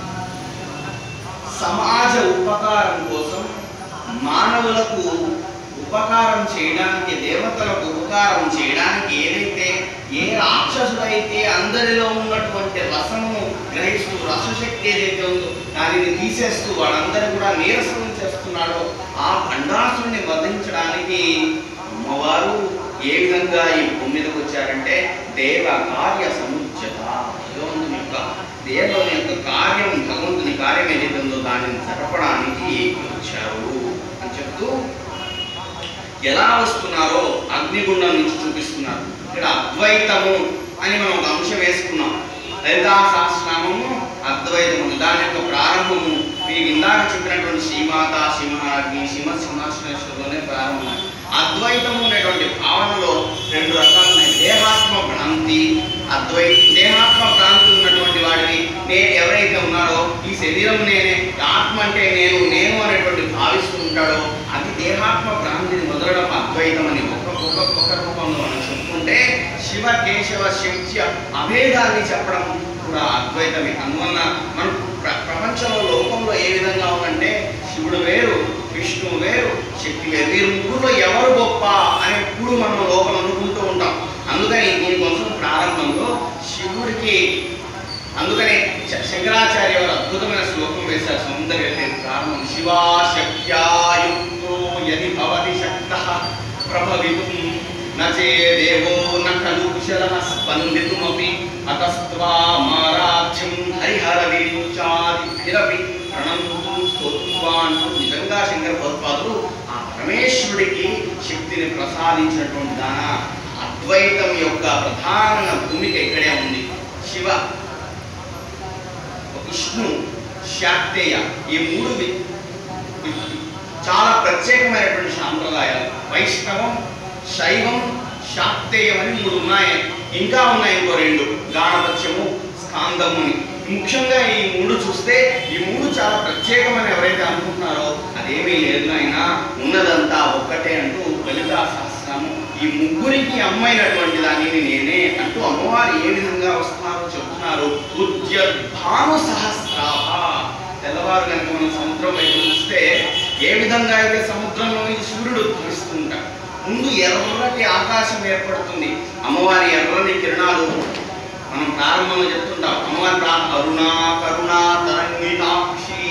సమాజ ఉపకారం కోసం మానవులకు ఉపకారం చేయడానికి దేవతలకు ఉపకారం చేయడానికి ఏదైతే ఏ రాక్షసుడైతే అందరిలో ఉన్నటువంటి రసము గ్రహిస్తూ రసశక్తి ఏదైతే ఉందో దానిని తీసేస్తూ వాళ్ళందరూ కూడా నీరసం చేస్తున్నాడో ఆ భండాసుని వధించడానికి అమ్మవారు ఏ విధంగా ఈ భూమి మీదకి వచ్చారంటే దేవ కార్య సముచ్చత భగవంతుని యొక్క దేవుని యొక్క కార్యం భగవంతుని కార్యం ఏదైతే ఉందో దానిని జరపడానికి వచ్చారు అని చెప్తూ ఎలా వస్తున్నారో అగ్నిగుండం నుంచి చూపిస్తున్నారు ఇక్కడ అద్వైతము అని మనం ఒక అంశం వేసుకున్నాం లలితా సహస్రనామము అద్వైతము దాని యొక్క ప్రారంభము మీకు ఇందాక చెప్పినటువంటి శ్రీమాత సింహాగ్ని సింహ సింహాసనేశ్వరులోనే ప్రారంభమై అద్వైతము అనేటువంటి భావనలో రెండు రకాలు ఉన్నాయి దేహాత్మ భ్రాంతి అద్వై దేహాత్మ భ్రాంతి ఉన్నటువంటి వాడిని నేను ఎవరైతే ఉన్నాడో ఈ శరీరం నేనే ఆత్మ అంటే నేను నేను అనేటువంటి భావిస్తూ ఉంటాడో అది దేహాత్మ భ్రాంతిని వదలడం అద్వైతం అని ఒక ఒక ఒక రూపంలో మనం చెప్పుకుంటే శివ కేశవ శక్తి అభేదాన్ని చెప్పడం కూడా అద్వైతమే అందువల్ల మనం ప్ర ప్రపంచంలో లోకంలో ఏ విధంగా ఉందంటే శివుడు వేరు విష్ణువు వేరు శక్తి వేరు వీరు ముగ్గురులో ఎవరు గొప్ప అని ఎప్పుడు మనం లోపల అనుకుంటూ ఉంటాం అందుకని దీనికోసం ప్రారంభంలో శివుడికి అందుకని శ- శంకరాచార్య వారు అద్భుతమైన శ్లోకం వేశారు సౌందర్య కారణం శివా శక్త్యాయుక్తో యది భవతి శక్త ప్రభవితుం నచే దేవో న ఖలు కుశలః స్పందితుమపి అతస్త్వామారాధ్యం హరిహర విరుచాదిభిరపి ప్రణంతుం స్తోత్వా అంటూ నిజంగా శంకర భగవత్పాదులు ఆ పరమేశ్వరుడికి శక్తిని ప్రసాదించినటువంటి దాన అద్వైతం యొక్క ప్రధాన భూమిక ఇక్కడే ఉంది శివ విష్ణు శాక్తేయ ఈ మూడు వి- వి- చాలా ప్రత్యేకమైనటువంటి సాంప్రదాయాలు వైష్ణవం శైవం శాక్తేయం అని మూడు ఉన్నాయి ఇంకా ఉన్నాయి ఇంకో రెండు గాణపత్యము స్కాందము అని ముఖ్యంగా ఈ మూడు చూస్తే ఈ మూడు చాలా ప్రత్యేకమని ఎవరైతే అనుకుంటున్నారో అదేమీ లేదు అయినా ఉన్నదంతా ఒక్కటే అంటూ లలితా సహస్రము ఈ ముగ్గురికి అమ్మైనటువంటి దానిని నేనే అంటూ అమ్మవారు ఏ విధంగా వస్తున్నారో చెప్తున్నారు ఉద్యద్భాను సహస్రాభ తెల్లవారు కనుక మనం సముద్రం వైపు చూస్తే ఏ విధంగా అయితే సముద్రంలో నుంచి సూర్యుడు ఉద్భవిస్తుంటాడు ముందు ఎర్రటి ఆకాశం ఏర్పడుతుంది అమ్మవారి ఎర్రని కిరణాలు మనం ప్రారంభంలో చెప్తుంటాం అమ్మవారి ప్రా అరుణ కరుణ తరంగితాక్షి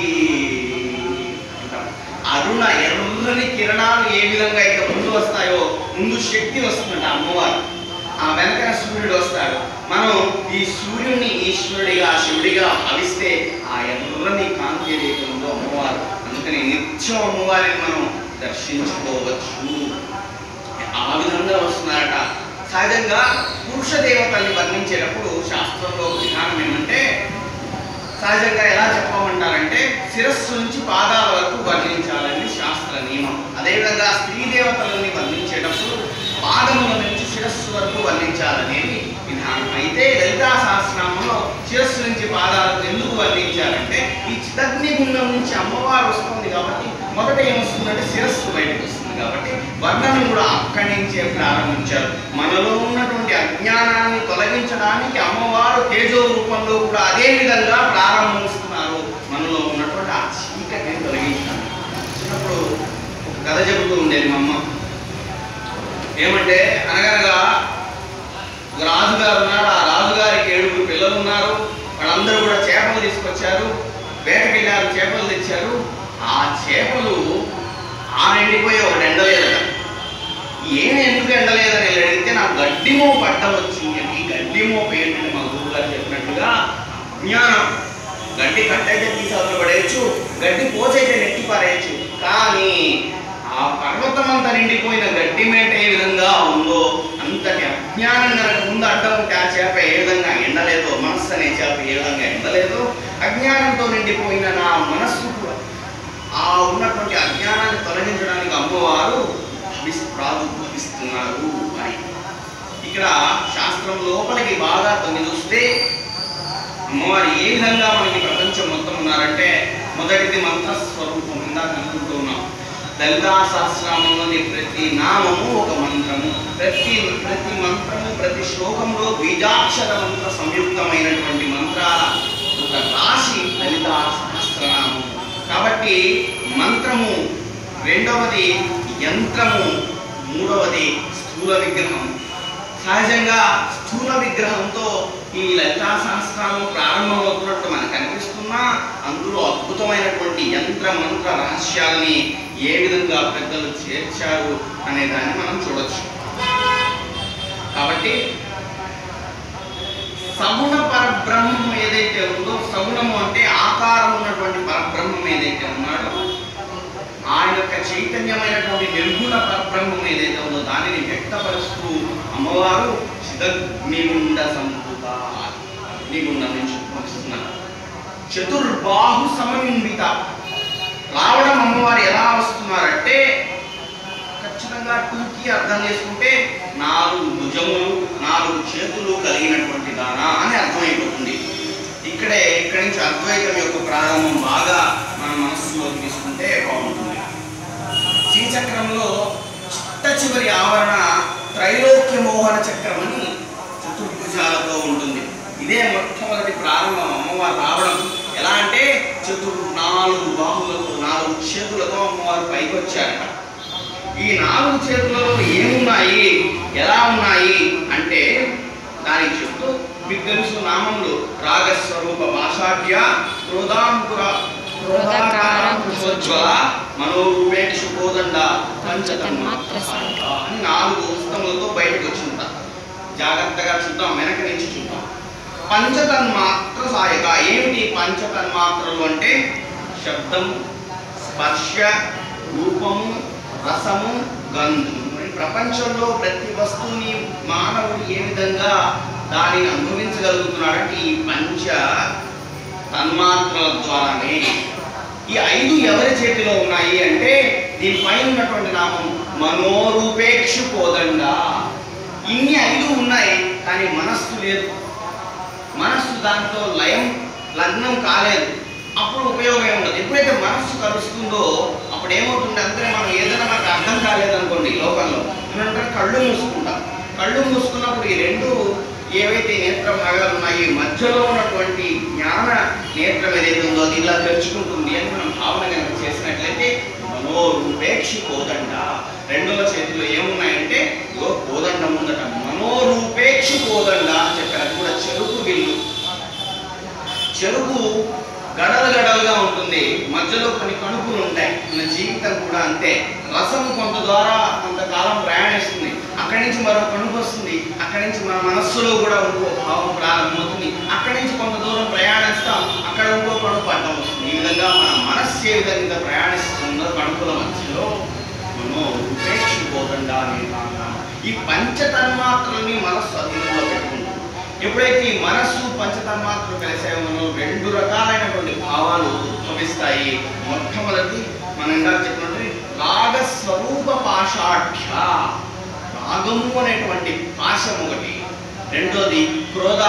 అంటాం అరుణ ఎర్రని కిరణాలు ఏ విధంగా అయితే ముందు వస్తాయో ముందు శక్తి వస్తుందంట అమ్మవారు ఆ వెనకన సూర్యుడు వస్తాడు మనం ఈ సూర్యుడిని ఈశ్వరుడిగా శివుడిగా భావిస్తే ఆ ఎర్రని కాంతి రేఖంలో అమ్మవారు అందుకని నిత్యం అమ్మవారిని మనం దర్శించుకోవచ్చు ఆ విధంగా వస్తున్నారట సహజంగా పురుష దేవతల్ని వర్ణించేటప్పుడు శాస్త్రంలో ఒక విధానం ఏమంటే సహజంగా ఎలా చెప్పమంటారంటే శిరస్సు నుంచి పాదాల వరకు వర్ణించాలని శాస్త్ర నియమం అదేవిధంగా స్త్రీ దేవతలని వర్ణించేటప్పుడు పాదముల నుంచి శిరస్సు వరకు వర్ణించాలనేది విధానం అయితే లలితా సహస్రనామంలో శిరస్సు నుంచి పాదాలకు ఎందుకు వర్ణించారంటే ఈ చితగ్నిగుండం నుంచి అమ్మవారు వస్తుంది కాబట్టి మొదట ఏమొస్తుందంటే శిరస్సు బయటకు వస్తుంది కాబట్టి వర్ణనం కూడా అక్కడి నుంచే ప్రారంభించారు మనలో ఉన్నటువంటి అజ్ఞానాన్ని తొలగించడానికి అమ్మవారు తేజో రూపంలో కూడా అదే విధంగా ప్రారంభిస్తున్నారు మనలో ఉన్నటువంటి ఆ చీకటిని తొలగించాలి చిన్నప్పుడు ఒక కథ చెబుతూ ఉండేది మా అమ్మ ఏమంటే అనగనగా ఒక రాజుగారు ఉన్నాడు ఆ రాజుగారికి ఏడుగురు పిల్లలు ఉన్నారు వాళ్ళందరూ కూడా చేపలు తీసుకొచ్చారు వేటకెళ్ళారు చేపలు తెచ్చారు ఆ చేపలు ఆరు ఎండిపోయి ఒకటి ఎండలేదట ఏం ఎందుకు ఎండలేదని వీళ్ళు అడిగితే నాకు గడ్డి మో పడ్డం వచ్చింది అని ఈ గడ్డి మోపు ఏంటంటే మా గురువు గారు చెప్పినట్టుగా జ్ఞానం గడ్డి కట్టయితే తీసి అవతల పడేయచ్చు గడ్డి పోచైతే నెట్టి పారేయచ్చు కానీ ఆ పర్వతం అంతా నిండిపోయిన గడ్డి మేట ఏ విధంగా ఉందో అంతటి అజ్ఞానం కనుక ముందు అడ్డం ఉంటే ఆ చేప ఏ విధంగా ఎండలేదో మనస్సు అనే చేప ఏ విధంగా ఎండలేదో అజ్ఞానంతో నిండిపోయిన నా మనస్సు కూడా ఆ ఉన్నటువంటి అజ్ఞానాన్ని తొలగించడానికి అమ్మవారు విస్- ప్రాదుర్భవిస్తున్నారు అని ఇక్కడ శాస్త్రం లోపలికి బాగా తొంగి చూస్తే అమ్మవారు ఏ విధంగా మనకి ప్రపంచం మొత్తం ఉన్నారంటే మొదటిది మంత్ర స్వరూపం ఇందాక అనుకుంటూ ఉన్నాం లలితా సహస్రనామంలోని ప్రతి నామము ఒక మంత్రము ప్రతి ప్రతి మంత్రము ప్రతి శ్లోకంలో బీజాక్షర మంత్ర సంయుక్తమైనటువంటి మంత్రాల ఒక రాశి లలితా సహస్రనామం కాబట్టి మంత్రము రెండవది యంత్రము మూడవది స్థూల విగ్రహం సహజంగా స్థూల విగ్రహంతో ఈ లలితా సహస్రాలు ప్రారంభమవుతున్నట్టు మనకు అనిపిస్తున్నా అందులో అద్భుతమైనటువంటి యంత్ర మంత్ర రహస్యాల్ని ఏ విధంగా పెద్దలు చేర్చారు అనే దాన్ని మనం చూడొచ్చు కాబట్టి సగుణ పరబ్రహ్మం ఏదైతే ఉందో సగుణము అంటే ఆకారం ఉన్నటువంటి పరబ్రహ్మం ఏదైతే ఉన్నాడో ఆయన యొక్క చైతన్యమైనటువంటి నిర్గుణ పరబ్రహ్మం ఏదైతే ఉందో దానిని వ్యక్తపరుస్తూ అమ్మవారు చిదగ్నిగుండ సంపుత అగ్నిగుండం నుంచి పంపిస్తున్నారు చతుర్బాహు సమన్విత రావడం అమ్మవారు ఎలా వస్తున్నారంటే ఖచ్చితంగా టూకి అర్థం చేసుకుంటే నాలుగు భుజములు నాలుగు చేతులు కలిగినటువంటి దానా అని అర్థమైపోతుంది ఇక్కడే ఇక్కడి నుంచి అద్వైతం యొక్క ప్రారంభం బాగా మన మనస్సులో తీసుకుంటే బాగుంటుంది శ్రీచక్రంలో చిట్ట చివరి ఆవరణ త్రైలోక్య మోహన చక్రం అని చతుర్భుజాలతో ఉంటుంది ఇదే మొట్టమొదటి ప్రారంభం అమ్మవారు రావడం ఎలా అంటే చతుర్ నాలుగు బాహులతో నాలుగు చేతులతో అమ్మవారు పైకి వచ్చారట ఈ నాలుగు చేతులలో ఏమున్నాయి ఎలా ఉన్నాయి అంటే దానికి చెప్తూ మీకు తెలుసు నామములు రాగస్వరూప భాషాఢ్య క్రోధాంకుర క్రోధాకార కుశోజ్వల మనోరూపేణ శుభోదండ పంచతన్మాత్ర సాయక అని నాలుగు ఉస్తములతో బయటకు వచ్చింట జాగ్రత్తగా చూద్దాం వెనక నుంచి చూద్దాం పంచతన్మాత్ర సాయక ఏమిటి పంచతన్మాత్రలు అంటే శబ్దము స్పర్శ రూపము రసము గంధము ఈ ప్రపంచంలో ప్రతి వస్తువుని మానవుడు ఏ విధంగా దానిని అనుభవించగలుగుతున్నాడంటే ఈ పంచ తన్మాత్రల ద్వారానే ఈ ఐదు ఎవరి చేతిలో ఉన్నాయి అంటే దీనిపైన ఉన్నటువంటి నామం మనోరూపేక్షు కోదండ ఇన్ని ఐదు ఉన్నాయి కానీ మనస్సు లేదు మనస్సు దాంతో లయం లగ్నం కాలేదు అప్పుడు ఉపయోగం ఉండదు ఎప్పుడైతే మనస్సు కలుస్తుందో అప్పుడు ఏమవుతుంది అంటే మనం ఏదైనా మనకు అర్థం కాలేదనుకోండి లోకంలో ఏమంటారు కళ్ళు మూసుకుంటాం కళ్ళు మూసుకున్నప్పుడు ఈ రెండు ఏవైతే నేత్ర భాగాలు ఉన్నాయి మధ్యలో ఉన్నటువంటి జ్ఞాన నేత్రం ఏదైతే ఉందో అది ఇలా తెరుచుకుంటుంది అని మనం భావన కనుక చేసినట్లయితే మనోరూపేక్షి కోదండ రెండవ చేతిలో ఏమున్నాయంటే ఇగో కోదండం ఉందట మనోరూపేక్షి కోదండ అని చెప్పారు అది కూడా చెరుకు విల్లు చెరుకు గడలు గడలుగా ఉంటుంది మధ్యలో కొన్ని కణుపులు ఉంటాయి మన జీవితం కూడా అంతే రసం కొంత ద్వారా కొంతకాలం ప్రయాణిస్తుంది అక్కడి నుంచి మరో కణుపు వస్తుంది అక్కడి నుంచి మన మనస్సులో కూడా ఇంకో భావం ప్రారంభమవుతుంది అక్కడి నుంచి కొంత దూరం ప్రయాణిస్తాం అక్కడ ఇంకో కణుపు అడ్డం వస్తుంది ఈ విధంగా మన మనస్సు ఏ విధంగా ప్రయాణిస్తుందో కణుపుల మధ్యలో మనో ఉపేక్షిపోకుండా అనే కారణం. ఈ పంచతన్మాత్రల్ని మనస్సు అధీనంలో పెట్టుకుంటుంది ఎప్పుడైతే ఈ మనస్సు పంచతన్మాత్రలు కలిసాయో మనం రెండు రకాలైనటువంటి భావాలు ఉద్భవిస్తాయి మొట్టమొదటి మనం ఇందాక చెప్పినట్టు రాగ స్వరూప పాషాఢ్య రాగము అనేటువంటి పాశం ఒకటి రెండోది క్రోధ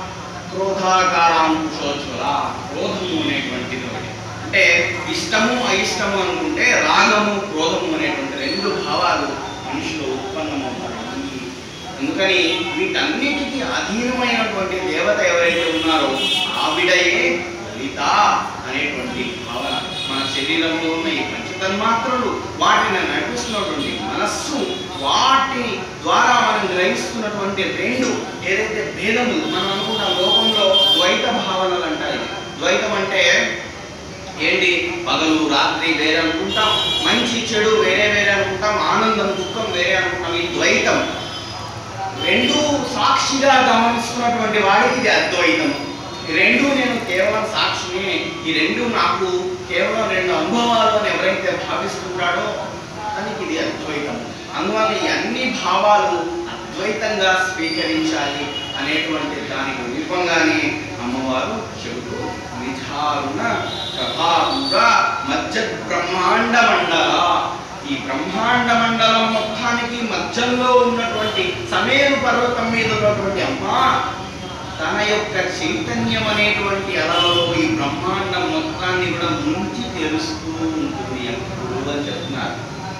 క్రోధాకారాంకుశోజ్వల క్రోధము అనేటువంటిది ఒకటి అంటే ఇష్టము అయిష్టము అనుకుంటే రాగము క్రోధము అనేటువంటి రెండు భావాలు మనిషిలో ఉత్పన్నమవుతాయి అందుకని వీటన్నిటికీ అధీనమైనటువంటి దేవత ఎవరైతే ఉన్నారో ఆవిడయే లలిత అనేటువంటి భావన మన శరీరంలో ఉన్న ఈ పంచతన్మాత్రలు వాటిని నడిపిస్తున్నటువంటి మనస్సు వాటి ద్వారా మనం గ్రహిస్తున్నటువంటి రెండు ఏదైతే భేదములు మనం అనుకున్న లోకంలో ద్వైత భావనలు అంటారు ద్వైతం అంటే ఏంటి పగలు రాత్రి వేరే అనుకుంటాం మంచి చెడు వేరే వేరే అనుకుంటాం ఆనందం దుఃఖం వేరే అనుకుంటాం ఈ ద్వైతం రెండు సాక్షిగా గమనిస్తున్నటువంటి వాడికి ఇది అద్వైతం ఈ రెండు నేను కేవలం సాక్షిని ఈ రెండు నాకు కేవలం రెండు అనుభవాలు అని ఎవరైతే భావిస్తుంటాడో అతనికి ఇది అద్వైతం అందువల్ల ఈ అన్ని భావాలు అద్వైతంగా స్వీకరించాలి అనేటువంటి దానికి రూపంగానే అమ్మవారు చెబుతూ నిజారుణ కథాపుర మధ్య బ్రహ్మాండ మండల ఈ బ్రహ్మాండ మండలం మొత్తానికి మధ్యలో ఉన్నటువంటి సమేరు పర్వతం మీద ఉన్నటువంటి అమ్మ తన యొక్క చైతన్యం అనేటువంటి అలలో ఈ బ్రహ్మాండం మొత్తాన్ని కూడా ముంచి తెలుస్తూ ఉంటుంది ఎప్పుడు అని చెప్తున్నారు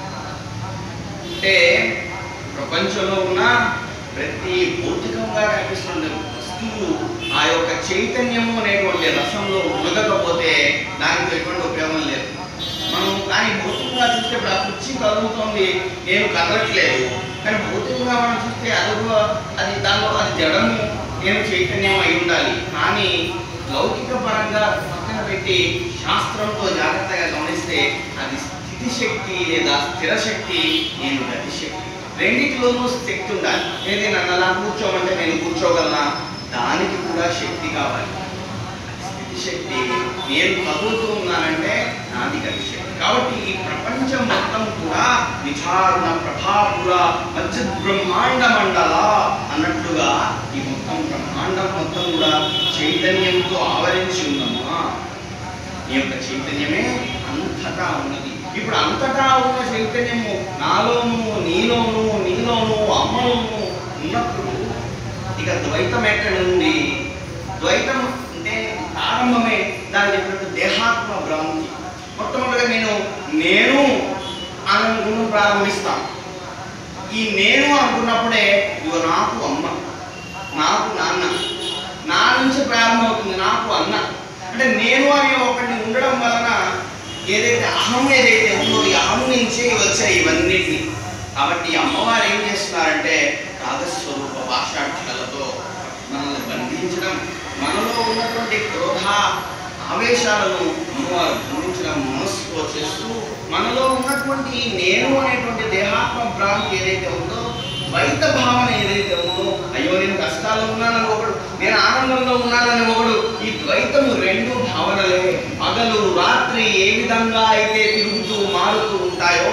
అంటే ప్రపంచంలో ఉన్న ప్రతి భౌతికంగా కనిపిస్తున్న వస్తువు ఆ యొక్క చైతన్యము అనేటువంటి రసంలో మునగకపోతే దానికి ఎటువంటి ఉపయోగం లేదు మనం కానీ భౌతికంగా చూస్తే ఇప్పుడు ఆ కుర్చీ కదులుతోంది నేను కదలట్లేదు కానీ భౌతికంగా మనం చూస్తే అది కూడా అది దానిలో అది జడము నేను చైతన్యం అయి ఉండాలి కానీ లౌకిక పరంగా పక్కన పెట్టి శాస్త్రంతో జాగ్రత్తగా గమనిస్తే అది స్థితి శక్తి లేదా స్థిర శక్తి నేను గతి శక్తి రెండిట్లోనూ శక్తి ఉండాలి ఏది నన్ను అలా కూర్చోమంటే నేను కూర్చోగలనా దానికి కూడా శక్తి కావాలి స్థితి శక్తి నేను కదులుతూ ఉన్నానంటే నాది గతి శక్తి కాబట్టి ఈ ప్రపంచం మొత్తం కూడా విచారణ ప్రభాపుర మధ్య బ్రహ్మాండ మండల అన్నట్లుగా ఈ మొత్తం బ్రహ్మాండం మొత్తం కూడా చైతన్యంతో ఆవరించి ఉందమ్మా నీ యొక్క చైతన్యమే అంతటా ఉన్నది ఇప్పుడు అంతటా ఉన్న చైతన్యము నాలోను నీలోను నీలోను అమ్మలోను ఉన్నప్పుడు ఇక ద్వైతం ఎక్కడ ఉంది ద్వైతం అంటే ప్రారంభమే దాని చెప్పినట్టు దేహాత్మ భ్రాంతి మొట్టమొదటిగా నేను నేను అనుకుని ప్రారంభిస్తాను ఈ నేను అనుకున్నప్పుడే ఇగో నాకు అమ్మ నాకు నాన్న నా నుంచి ప్రారంభమవుతుంది నాకు అన్న అంటే నేను అనే ఒకటి ఉండడం వలన ఏదైతే అహం ఏదైతే ఉందో ఈ అహం నుంచే వచ్చాయి ఇవన్నిటిని కాబట్టి ఈ అమ్మవారు ఏం చేస్తున్నారంటే రాగస్వరూప భాషాక్షలతో మనల్ని బంధించడం మనలో ఉన్నటువంటి క్రోధ ఆవేశాలను అమ్మవారు బంధించడం మనస్సుతో చేస్తూ మనలో ఉన్నటువంటి ఈ నేను అనేటువంటి దేహాత్మ భ్రాంతి ఏదైతే ఉందో ద్వైత భావన ఏదైతే ఉందో అయ్యో నేను కష్టాల్లో ఉన్నానని ఒకడు నేను ఆనందంలో ఉన్నానని ఒకడు ఈ ద్వైతము రెండు భావనలే పగలు రాత్రి ఏ విధంగా అయితే తిరుగుతూ మారుతూ ఉంటాయో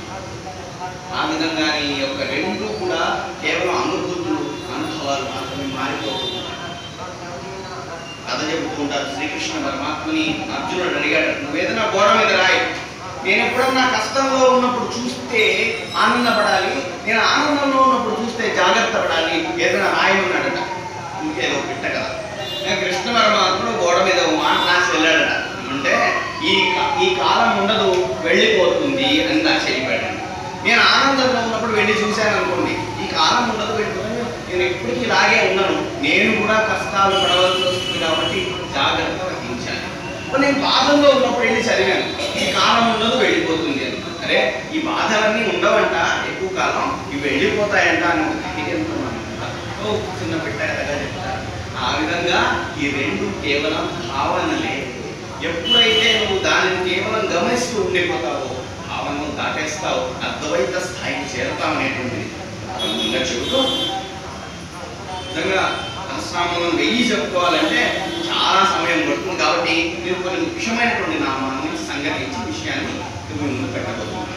ఆ విధంగానే ఈ యొక్క రెండు కూడా కేవలం అనుభూతులు అనుభవాలు మాత్రమే మారిపోతున్నాయి కథ చెబుతూ ఉంటారు శ్రీకృష్ణ పరమాత్మని అర్జునుడు అడిగాడు నువ్వేదైనా గోడ మీద రాయి నేను ఎప్పుడన్నా కష్టంలో ఉన్నప్పుడు చూస్తే ఆనందపడాలి నేను ఆనందంలో ఉన్నప్పుడు చూస్తే జాగ్రత్త పడాలి ఏదైనా రాయమన్నాడట ఇంకేదో పిట్ట కదా నేను కృష్ణ పరమాత్ముడు గోడ మీద ఓ మాట రాసి వెళ్ళాడట అంటే ఈ కా- ఈ కాలం ఉండదు వెళ్ళిపోతుంది అని రాసి వెళ్ళిపోయాడు నేను ఆనందంలో ఉన్నప్పుడు వెళ్ళి చూశాను అనుకోండి ఈ కాలం ఉండదు వెళ్ళిపోతుంది నేను ఎప్పటికీ ఇలాగే ఉన్నాను నేను కూడా కష్టాలు పడవలసి వస్తుంది కాబట్టి జాగ్రత్త వహించాను ఇప్పుడు నేను బాధల్లో ఉన్నప్పుడు వెళ్ళి చదివాను ఈ కాలం ఉండదు వెళ్ళిపోతుంది అని అరే ఈ బాధలన్నీ ఉండవంట ఎక్కువ కాలం ఇవి వెళ్ళిపోతాయంట అని ఒక ధైర్యంతో మనం ఓ చిన్న పెట్ట కథగా చెప్తారు ఆ విధంగా ఈ రెండు కేవలం భావనలే ఎప్పుడైతే నువ్వు దానిని కేవలం గమనిస్తూ ఉండిపోతావో భావనను దాటేస్తావు అద్వైత స్థాయికి చేరతావు అనేటువంటిది ప్రారంభంగా చెబుతూ నిజంగా సహస్రామం వెయ్యి చెప్పుకోవాలంటే చాలా సమయం పడుతుంది కాబట్టి మీరు కొన్ని ముఖ్యమైనటువంటి నామాన్ని సంఘటించి విషయాన్ని మీ ముందు పెట్టబోతున్నాను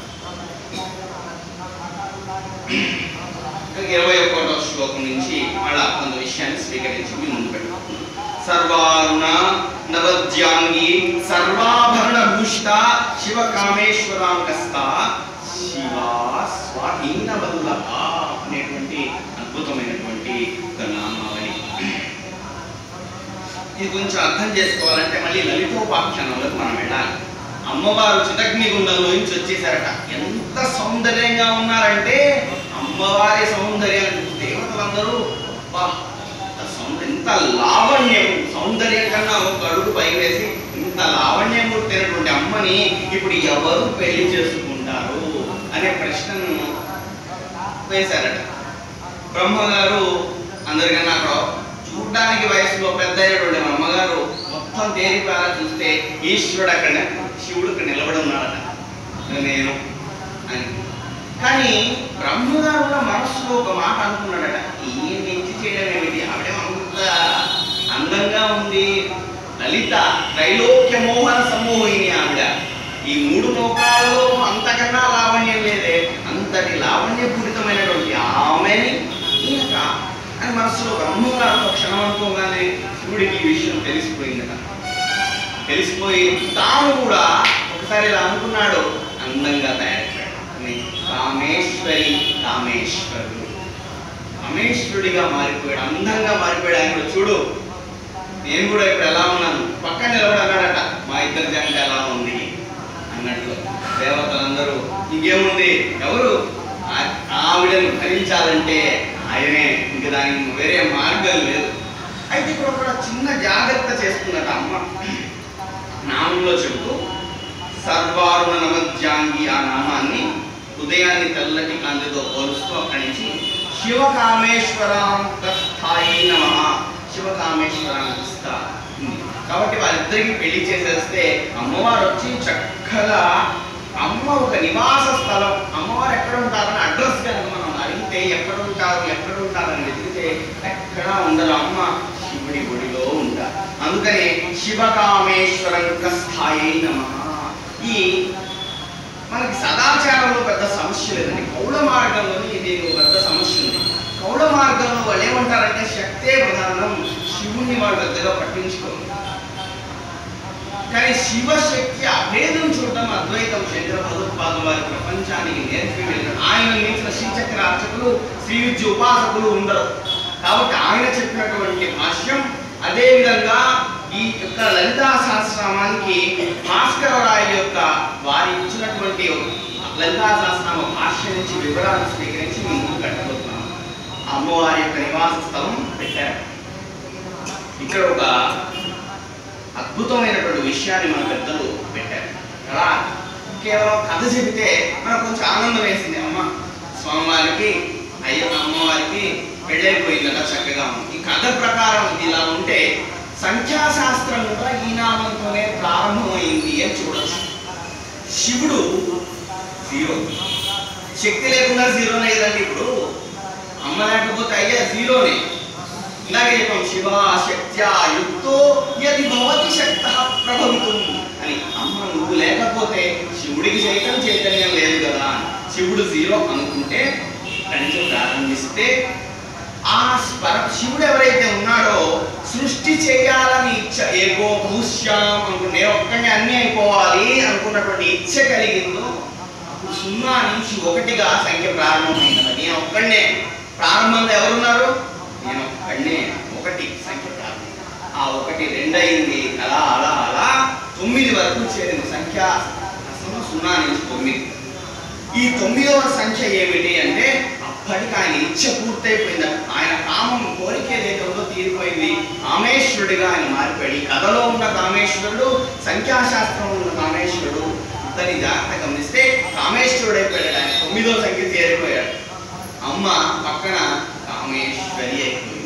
ఇరవై ఒకటో శ్లోకం నుంచి మళ్ళా కొంత విషయాన్ని స్వీకరించి మీ ముందు పెట్టబోతున్నాను సర్వారుణ నవద్యాంగి సర్వాభరణ భూషిత శివ కామేశ్వరాంకస్త శివా స్వాధీన వల్లభ అనేటువంటి అద్భుతమైనటువంటి ఒక నామావళి ఇది కొంచెం అర్థం చేసుకోవాలంటే మళ్ళీ లలితోపాఖ్యానంలోకి మనం వెళ్ళాలి అమ్మవారు చితగ్ని గుండంలో నుంచి వచ్చేసారట ఎంత సౌందర్యంగా ఉన్నారంటే అమ్మవారి సౌందర్యాన్ని చూసి దేవతలందరూ "అబ్బా, ఇంత సౌందర్యం ఇంత లావణ్యం సౌందర్యం కన్నా ఒక అడుగు పై వేసి ఇంత లావణ్యం పుట్టినటువంటి అమ్మని ఇప్పుడు ఎవరు పెళ్లి చేసుకుంటారు అనే ప్రశ్నను వేశారట బ్రహ్మగారు అందరికన్నా అక్కడ చూడ్డానికి వయసులో పెద్ద అయినటువంటి మా అమ్మగారు మొత్తం తేలిపారా చూస్తే ఈశ్వరుడు అక్కడ శివుడు ఇక్కడ నిలబడి ఉన్నాడట నేను అని కానీ బ్రహ్మగారు కూడా మనస్సులో ఒక మాట అనుకున్నాడట ఈ నెచ్చి చేయడం ఏమిటి ఆవిడే అంత అందంగా ఉంది లలిత త్రైలోక్య మోహన సమూహిని ఆవిడ ఈ మూడు లోకాలలో అంతకన్నా లావణ్యం లేదే అంతటి లావణ్యపూరితమైనటువంటి ఆమెని ఈయనక అని మనసులో బ్రహ్మగారు ఒక క్షణం అనుకోగానే శివుడికి ఈ విషయం తెలిసిపోయిందట తెలిసిపోయి తాను కూడా ఒకసారి ఇలా అనుకున్నాడు అందంగా తయారైపోయాడు అని కామేశ్వరి కామేశ్వరుడు కామేశ్వరుడిగా మారిపోయాడు అందంగా మారిపోయాడు ఆయన కూడా చూడు నేను కూడా ఇప్పుడు ఎలా ఉన్నాను పక్కన నిలబడి అన్నాడట మా ఇద్దరి జంట ఎలా ఉంది అన్నట్లు దేవతలందరూ ఇంకేముంది ఎవరు ఆ- ఆవిడను భరించాలంటే ఆయనే ఇంక దానికి వేరే మార్గం లేదు అయితే ఇక్కడ ఒక చిన్న జాగ్రత్త చేసుకున్నట అమ్మ నామంలో చెబుతూ సర్వారుణ నమధ్యాంగి ఆ నామాన్ని ఉదయాన్ని తెల్లటి కాంతితో పోలుస్తూ అక్కడి నుంచి శివకామేశ్వరాంతస్థాయి నమ శివకామేశ్వరాంతస్థ ఉంది. కాబట్టి వాళ్ళిద్దరికి పెళ్లి చేసేస్తే అమ్మవారు వచ్చి చక్కగా అమ్మ ఒక నివాస స్థలం అమ్మవారు ఎక్కడ ఉంటారని అడ్రస్ కనుక మనం అడిగితే ఎక్కడ ఉంటారు ఎక్కడ ఉంటారని వెతికితే ఎక్కడా ఉండరు అమ్మ శివుడి గుడిలో ఉంటారు అందుకనే శివకామేశ్వరంక స్థాయి నమ ఈ మనకి సదాచారంలో పెద్ద సమస్య లేదండి కౌళ మార్గంలోని ఇది ఒక పెద్ద సమస్య ఉంది కౌళ మార్గంలో వాళ్ళు ఏమంటారంటే శక్తే ప్రధానం శివుణ్ణి వాళ్ళు పెద్దగా పట్టించుకోరు కానీ శివశక్తి అభేదం చూడటం అద్వైతం చంద్ర భగవత్పాదం వారి ప్రపంచానికి నేర్పి వెళ్ళిన ఆయన మించిన శ్రీచక్ర అర్చకులు శ్రీవిద్య ఉపాసకులు ఉండరు కాబట్టి ఆయన చెప్పినటువంటి భాష్యం అదే విధంగా ఈ యొక్క లలితా సహస్రనామానికి భాస్కర రాయ్ యొక్క వారి ఇచ్చినటువంటి లలితా సహస్రనామ భాష్యం నుంచి వివరాలు స్వీకరించి మేము ముందు కట్టబోతున్నాం అమ్మవారి యొక్క నివాస స్థలం పెట్టారు ఇక్కడ ఒక అద్భుతమైనటువంటి విషయాన్ని మన పెద్దలు పెట్టారు కదా కేవలం కథ చెబితే మనకు కొంచెం ఆనందం వేసింది అమ్మ స్వామివారికి అయ్యో అమ్మవారికి పెళ్ళైపోయిందట చక్కగా ఉంది ఈ కథ ప్రకారం ఇది ఇలా ఉంటే సంఖ్యాశాస్త్రం కూడా ఈ నామంతోనే ప్రారంభమైంది అని చూడొచ్చు శివుడు జీరో శక్తి లేకుండా జీరోనే కదండి ఇప్పుడు అమ్మ లేకపోతే అయ్యా జీరోనే ఇలాగే చెప్పాం శివ శక్త్యా యుక్తో యది భవతి శక్త ప్రభవితం అని అమ్మ నువ్వు లేకపోతే శివుడికి సైతం చైతన్యం లేదు కదా అని. శివుడు జీరో అనుకుంటే ఇక్కడి నుంచి ప్రారంభిస్తే ఆ స్పర శివుడు ఎవరైతే ఉన్నాడో సృష్టి చేయాలని ఇచ్చ ఏగో భూష్యాం అనుకున్న నేను ఒక్కడిని అన్ని అయిపోవాలి అనుకున్నటువంటి ఇచ్చ కలిగిందో అప్పుడు సున్నా నుంచి ఒకటిగా సంఖ్య ప్రారంభమైంది నేను ఒక్కడనే ప్రారంభంలో ఎవరున్నారు నేను ఒక్కడనే ఒకటి సంఖ్య ప్రారంభం ఆ ఒకటి రెండయింది అలా అలా అలా తొమ్మిది వరకు చేరింది సంఖ్య అసలు సున్నా నుంచి తొమ్మిది ఈ తొమ్మిదవ సంఖ్య ఏమిటి అంటే అప్పటికి ఆయన ఇచ్చ పూర్తయిపోయింది ఆయన కామం కోరిక ఏదైతే ఉందో తీరిపోయింది కామేశ్వరుడిగా ఆయన మారిపోయాడు ఈ కథలో ఉన్న కామేశ్వరుడు సంఖ్యాశాస్త్రంలో ఉన్న కామేశ్వరుడు ఇతని జాగ్రత్త గమనిస్తే కామేశ్వరుడు అయిపోయాడు ఆయన తొమ్మిదో సంఖ్య చేరిపోయాడు అమ్మ పక్కన కామేశ్వరి అయిపోయింది